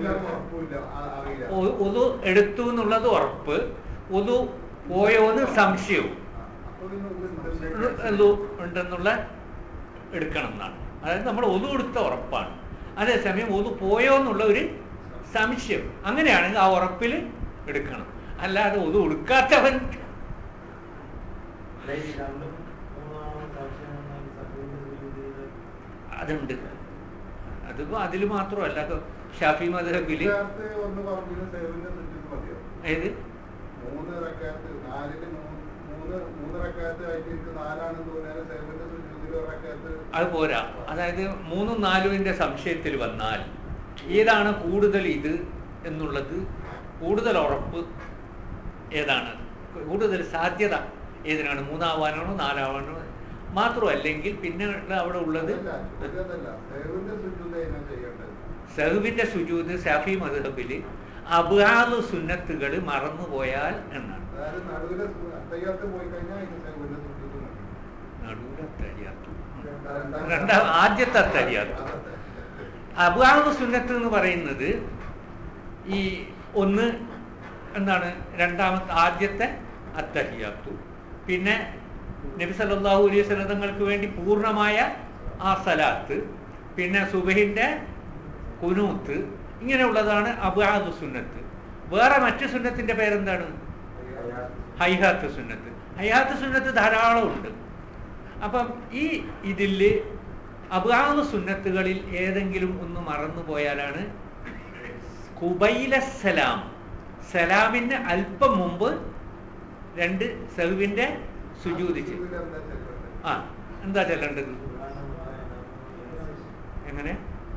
Speaker 1: ഒ- ഒതു എടുത്തു എന്നുള്ളത് ഉറപ്പ് ഒതു പോയോന്ന് സംശയവും എന്തോ ഉണ്ടെന്നുള്ള എടുക്കണം എന്നാണ് അതായത് നമ്മൾ ഒതു കൊടുത്ത ഉറപ്പാണ് അതേസമയം ഒതു പോയോ എന്നുള്ള ഒരു സംശയം അങ്ങനെയാണെങ്കിൽ ആ ഉറപ്പിൽ എടുക്കണം അല്ലാതെ ഒതു കൊടുക്കാത്തവൻ അതുണ്ട് അതിപ്പോ അതിൽ മാത്രമല്ല ഇപ്പൊ ഷാഫി മധുഹബില്
Speaker 3: ഒന്ന് പറഞ്ഞു സേവിന്റെ ചുറ്റും മതിയോ
Speaker 1: ഏത്
Speaker 3: മൂന്ന് റക്കാത്ത് നാലിന് മൂ- മൂന്ന് മൂന്ന് റക്കാത്ത് ആയിട്ട് നാലാണെന്ന് തോന്നിയാൽ സേവിന്റെ ചുറ്റും റക്കാത്ത്
Speaker 1: അത് പോരാ അതായത് മൂന്നും നാലുവിന്റെ സംശയത്തിൽ വന്നാൽ ഏതാണ് കൂടുതൽ ഇത് എന്നുള്ളത് കൂടുതൽ ഉറപ്പ് ഏതാണ് കൂടുതൽ സാധ്യത ഏതിനാണ് മൂന്നാവാനാണോ നാലാവാനോ മാത്രമല്ലെങ്കിൽ പിന്നെ ഉള്ള അവിടെ ഉള്ളത്
Speaker 3: അതല്ല അതല്ല സേവിന്റെ ചുറ്റും എന്നാ ചെയ്യേണ്ടത്
Speaker 1: സഹുവിന്റെ സുജൂത് ഷാഫി മധുഹബില് അബാദ് സുന്നത്തുകൾ മറന്നുപോയാൽ എന്നാണ്
Speaker 3: അതായത് നടുവിലെ അത്തയ്യാത്ത് പോയി കഴിഞ്ഞാൽ അതിന് സേവിന്റെ ചുറ്റും മതി
Speaker 1: നടുവിലെ അത്തഹിയാത്ത്.
Speaker 3: രണ്ടാം-
Speaker 1: രണ്ടാം ആദ്യത്തെ അത്തഹിയാത്ത്.
Speaker 3: അതെ.
Speaker 1: അബാദ് സുന്നത്ത് എന്ന് പറയുന്നത് ഈ ഒന്ന് എന്താണ് രണ്ടാമത്തെ ആദ്യത്തെ അത്തഹിയാത്തു പിന്നെ നബി സല്ലല്ലാഹു അലൈഹി വസല്ലം തങ്ങൾക്ക് വേണ്ടി പൂർണ്ണമായ ആ സലാത്ത് പിന്നെ സുബഹിന്റെ കുനൂത്ത് ഇങ്ങനെയുള്ളതാണ് അബാദ് സുന്നത്ത് വേറെ മറ്റു സുന്നത്തിന്റെ പേരെന്താണ് ഹൈഹാത്ത് സുന്നത്ത് ഹൈഹാത്ത് സുന്നത്ത് ധാരാളം ഉണ്ട് അപ്പം ഈ ഇതിൽ അബാദ് സുന്നത്തുകളിൽ ഏതെങ്കിലും ഒന്ന് മറന്നു പോയാലാണ് കുബൈല സലാം സലാമിന് അല്പം മുമ്പ് രണ്ട് സെഹുവിന്റെ സുജൂതിച്ച്
Speaker 3: ഇതിൽ എന്താ ചെയ്യേണ്ടത്?
Speaker 1: ആ എന്താ ചെല്ലേണ്ടത് എങ്ങനെ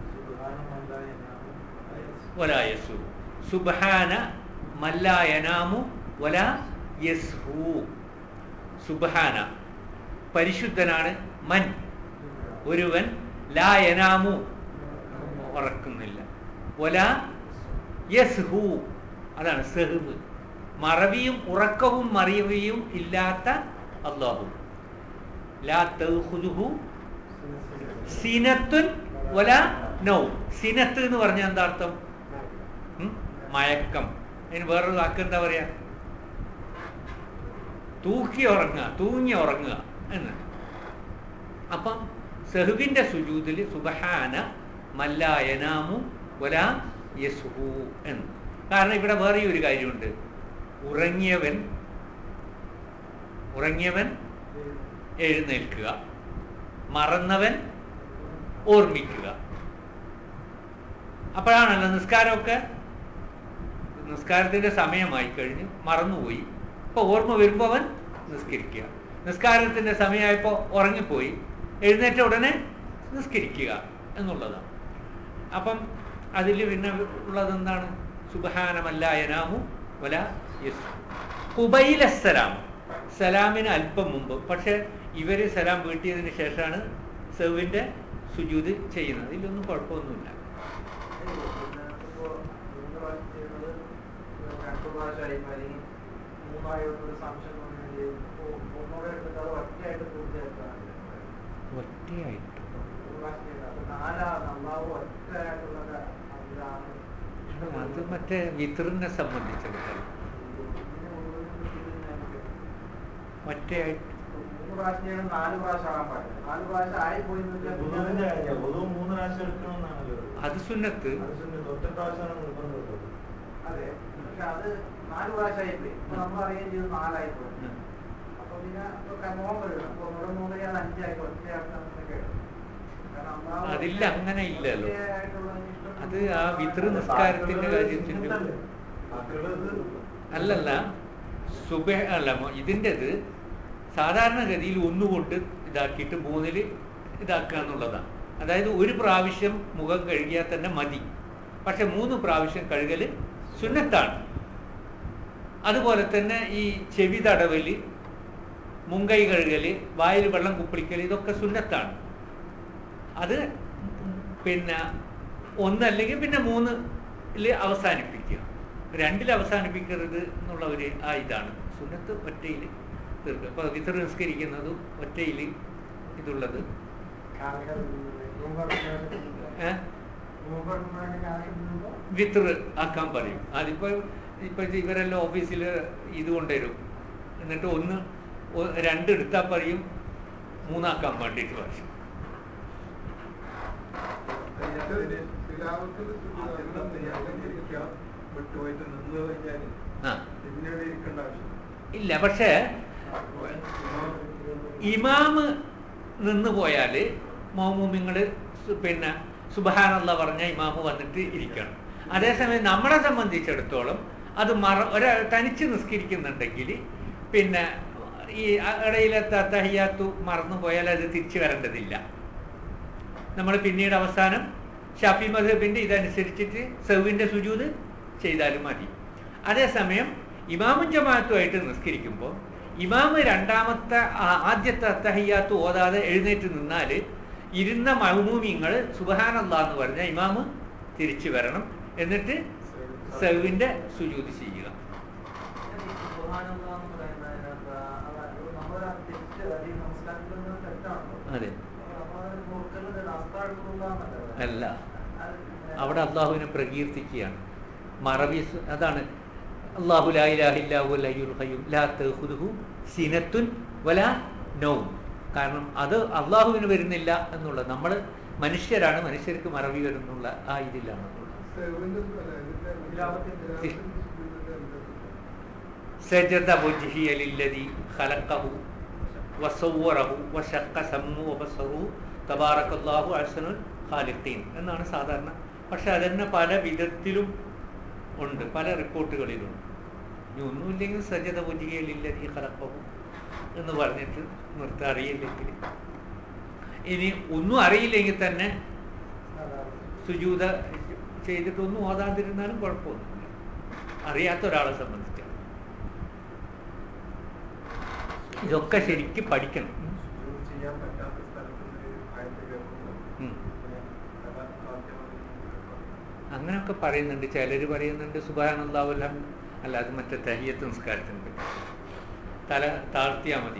Speaker 1: വലായസു സുബഹാന മല്ലായനാമു വല യസ്ഹു സുബഹാന പരിശുദ്ധനാണ് മൻ ഒരുവൻ ലായനാമു ഉറക്കുന്നില്ല വല യസ്ഹു അതാണ് സെഹ്ബ് മറവിയും ഉറക്കവും മറിയവിയും ഇല്ലാത്ത അള്ളാഹു ലാ തഖുദുഹു സിനത്തുൻ വല നൗ സിനത്ത് എന്ന് പറഞ്ഞാൽ എന്താ അർത്ഥം ഉം? മയക്കം അതിന് വേറൊരു വാക്ക് എന്താ പറയാ തൂക്കി ഉറങ്ങുക തൂങ്ങി ഉറങ്ങുക എന്ന് അപ്പം സെഹുവിന്റെ സുജൂതിൽ സുബഹാന മല്ലായനാമു വല യസുഹു എന്ന് കാരണം ഇവിടെ വേറെ ഒരു കാര്യമുണ്ട് ഉറങ്ങിയവൻ ഉറങ്ങിയവൻ എഴുന്നേൽക്കുക മറന്നവൻ ഓർമ്മിക്കുക അപ്പോഴാണല്ലോ നിസ്കാരമൊക്കെ നിസ്കാരത്തിന്റെ സമയമായി കഴിഞ്ഞു മറന്നുപോയി ഇപ്പൊ ഓർമ്മ വരുമ്പോൾ അവൻ നിസ്കരിക്കുക നിസ്കാരത്തിന്റെ സമയമായപ്പോൾ ഉറങ്ങിപ്പോയി എഴുന്നേറ്റ ഉടനെ നിസ്കരിക്കുക എന്നുള്ളതാണ് അപ്പം അതിൽ പിന്നെ ഉള്ളത് എന്താണ് സുബഹാനമല്ല യനാമു വല യസ് കുബൈല സലാം സലാമിന് അല്പം മുമ്പ് പക്ഷെ ഇവര് സലാം വീട്ടിയതിന് ശേഷമാണ് സെവിന്റെ സുജൂത് ചെയ്യുന്നത് ഇതിലൊന്നും കുഴപ്പമൊന്നുമില്ല ഒറ്റയായിട്ട് അത് മറ്റേ വിതറിനെ സംബന്ധിച്ചിടത്തോളം ഒറ്റയായിട്ട്
Speaker 2: മൂന്ന് പ്രാവശ്യം ചെയ്യണം നാല് പ്രാവശ്യം ആകാൻ പാടില്ല നാല് പ്രാവശ്യം ആയി പോയി എന്ന് വെച്ചാൽ പിന്നെ അത്
Speaker 4: വുളുവിന്റെ കാര്യം വുളു മൂന്ന് പ്രാവശ്യം എടുക്കണമെന്നാണല്ലോ
Speaker 1: അത് സുന്നത്ത്
Speaker 4: അത് സുന്നത്ത്. ഒറ്റ പ്രാവശ്യമാണ് നിർബന്ധമുള്ളത്
Speaker 2: അതെ പക്ഷെ അത് നാല് പ്രാവശ്യം ആയി പോയി ഇപ്പൊ നമ്മൾ അറിയുകയും ചെയ്തു നാലായി പോയി
Speaker 1: ഉം.
Speaker 2: അപ്പൊ പിന്നെ ഇപ്പൊ മോഹം വരും അപ്പൊ ഒന്നുകൂടെ മൂന്ന് ചെയ്യാൻ അഞ്ചായി ഒറ്റയാക്കുന്നൊക്കെ
Speaker 1: അതില്ല, അങ്ങനെ ഇല്ലല്ലോ. അത് ആ വിതൃ നിസ്കാരത്തിന്റെ കാര്യത്തിൽ
Speaker 4: സുന്നത്തല്ലേ? ബാക്കിയുള്ളത്
Speaker 1: അല്ലല്ല സുബ അല്ല മോ- ഇതിൻ്റെത് സാധാരണഗതിയിൽ ഒന്നുകൊണ്ട് ഇതാക്കിയിട്ട് മൂന്നിൽ ഇതാക്കുക എന്നുള്ളതാണ് അതായത് ഒരു പ്രാവശ്യം മുഖം കഴുകിയാൽ തന്നെ മതി പക്ഷെ മൂന്ന് പ്രാവശ്യം കഴുകൽ സുന്നത്താണ് അതുപോലെ തന്നെ ഈ ചെവി തടവൽ മുങ്കൈ കഴുകൽ വായിൽ വെള്ളം കുപ്പിളിക്കൽ ഇതൊക്കെ സുന്നത്താണ് അത് പിന്നെ ഒന്നല്ലെങ്കിൽ പിന്നെ മൂന്നിൽ അവസാനിപ്പിക്കുക രണ്ടിൽ അവസാനിപ്പിക്കരുത് എന്നുള്ള ഒരു ആ ഇതാണ് സുന്നത്ത് ഒറ്റയിൽ തീർക്കുക അപ്പോൾ വിതർ നിസ്കരിക്കുന്നതും ഒറ്റയിൽ ഇതുള്ളത് ഏ? വിത്ര ആക്കാൻ പറയും അതിപ്പോൾ ഇപ്പോഴത്തെ ഇവരെല്ലാം ഓഫീസിൽ ഇത് കൊണ്ടുവരും എന്നിട്ട് ഒന്ന് ഒ- രണ്ട് എടുത്താൽ പറയും മൂന്നാക്കാൻ വേണ്ടിയിട്ട് പറയും
Speaker 3: തിലാവത്തിൽ
Speaker 4: വിട്ടുപോയിട്ട് നിന്ന് കഴിഞ്ഞാല്
Speaker 1: ആ
Speaker 4: പിന്നീട് ഇരിക്കേണ്ട ആവശ്യം
Speaker 1: ഇല്ല പക്ഷേ ഇമാമ് നിന്ന് പോയാൽ മോമുമിങ്ങൾ പിന്നെ സുബഹാനല്ല പറഞ്ഞ ഇമാമ് വന്നിട്ട് ഇരിക്കണം അതേസമയം നമ്മളെ സംബന്ധിച്ചിടത്തോളം അത് മറ ഒരാൾ തനിച്ച് നിസ്കരിക്കുന്നുണ്ടെങ്കിൽ പിന്നെ ഈ ഇടയിലത്തെ തഹിയാത്തു മറന്നു പോയാൽ അത് തിരിച്ചു വരേണ്ടതില്ല നമ്മൾ പിന്നീട് അവസാനം ഷാഫി മധബിൻ്റെ ഇതനുസരിച്ചിട്ട് സെവിൻ്റെ സുജൂത് ചെയ്താലും മതി അതേസമയം ഇമാമും ജമാഅത്തുമായിട്ട് നിസ്കരിക്കുമ്പോൾ ഇമാമ് രണ്ടാമത്തെ ആ- ആദ്യത്തെ അത്തഹിയാത്ത് ഓതാതെ എഴുന്നേറ്റ് നിന്നാൽ ഇരുന്ന മഹമൂമിങ്ങൾ സുബഹാനല്ലാ എന്ന് പറഞ്ഞാൽ ഇമാമ് തിരിച്ചു വരണം എന്നിട്ട് സെവിൻ്റെ സുജൂത് ചെയ്യുക അതെ അല്ല അവിടെ അള്ളാഹുവിനെ പ്രകീർത്തിക്കുകയാണ് മറവി സു- അതാണ് അള്ളാഹു ലാ ഇലാഹ ഇല്ലാഹു അൽ ഹയ്യുൽ ഖയ്യൂം ലാ തഖുദുഹു സിനത്തുൻ വലാ നൗം കാരണം അത് അള്ളാഹുവിന് വരുന്നില്ല എന്നുള്ളത് നമ്മൾ മനുഷ്യരാണ് മനുഷ്യർക്ക് മറവി വരുന്നുള്ള ആ ഇതിലാണ് സജദ വജ്ഹിയ ലില്ലദി ഖലഖഹു വസവ്വറഹു വശഖ സമ്മു വബസറു തബാറക്കല്ലാഹു അഹ്സനുൽ ഖാലിഖീൻ എന്നാണ് സാധാരണ പക്ഷെ അതന്നെ പല വിധത്തിലും ഉണ്ട് പല റിപ്പോർട്ടുകളിലും ഇനി ഒന്നുമില്ലെങ്കിൽ സജദ വജ്ഹിയ ലില്ലദി ഖലഖഹു എന്ന് പറഞ്ഞിട്ട് നിർത്താൻ അറിയില്ലെങ്കിൽ ഇനി ഒന്നും അറിയില്ലെങ്കിൽ തന്നെ സുജൂത ചെയ്തിട്ടൊന്നും ഓതാതിരുന്നാലും കുഴപ്പമൊന്നുമില്ല അറിയാത്ത ഒരാളെ സംബന്ധിച്ച് ഇതൊക്കെ ശരിക്കും പഠിക്കണം ഉം.
Speaker 4: സുജൂദ് ചെയ്യാൻ പറ്റാത്ത സ്ഥലത്ത് നിന്ന് ആയത്ത് കേൾക്കുമ്പോൾ
Speaker 1: ഉം.
Speaker 4: പിന്നെ തല താഴ്ത്തിയാൽ മതി.
Speaker 1: അങ്ങനെയൊക്കെ പറയുന്നുണ്ട് ചിലർ പറയുന്നുണ്ട് സുബാനന്ദാവെല്ലാം അല്ല അത് മറ്റേ തഹിയത്ത് നിസ്കാരത്തിനുണ്ട് തല താഴ്ത്തിയാൽ മതി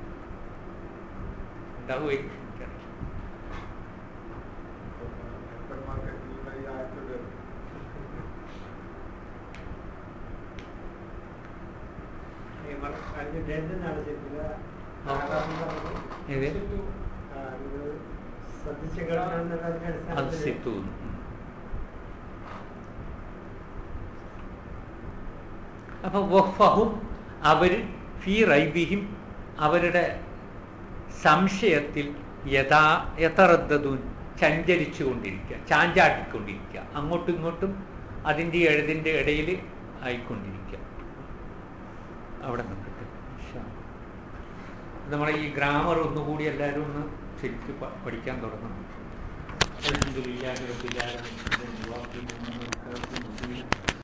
Speaker 1: ഉണ്ടാവുമേ എനിക്കറിയില്ല.
Speaker 4: സൂപ്പർ മാർക്കറ്റിലുള്ള ഈ ആയത്ത് കേൾക്കും
Speaker 1: ഏത്?
Speaker 2: ശ്രദ്ധിച്ചു
Speaker 1: അത് സിത്തു അപ്പൊ വഫഹും അവർ ഫി റൈബിഹിം അവരുടെ സംശയത്തിൽ യഥാ യഥറദ്ദുൻ ചഞ്ചലിച്ചു കൊണ്ടിരിക്കുക ചാഞ്ചാട്ടിക്കൊണ്ടിരിക്കുക അങ്ങോട്ടും ഇങ്ങോട്ടും അതിൻ്റെ എഴുതിൻ്റെ ഇടയിൽ ആയിക്കൊണ്ടിരിക്കുക അവിടെ നിൽക്കട്ടെ ഇൻഷാ അല്ലാ. നമ്മളെ ഈ ഗ്രാമർ ഒന്നുകൂടി എല്ലാവരും ഒന്ന് ശരിക്കും പ- പഠിക്കാൻ തുടങ്ങണം അൽഹംദുലില്ലാഹി റബ്ബിൽ ആലമീൻ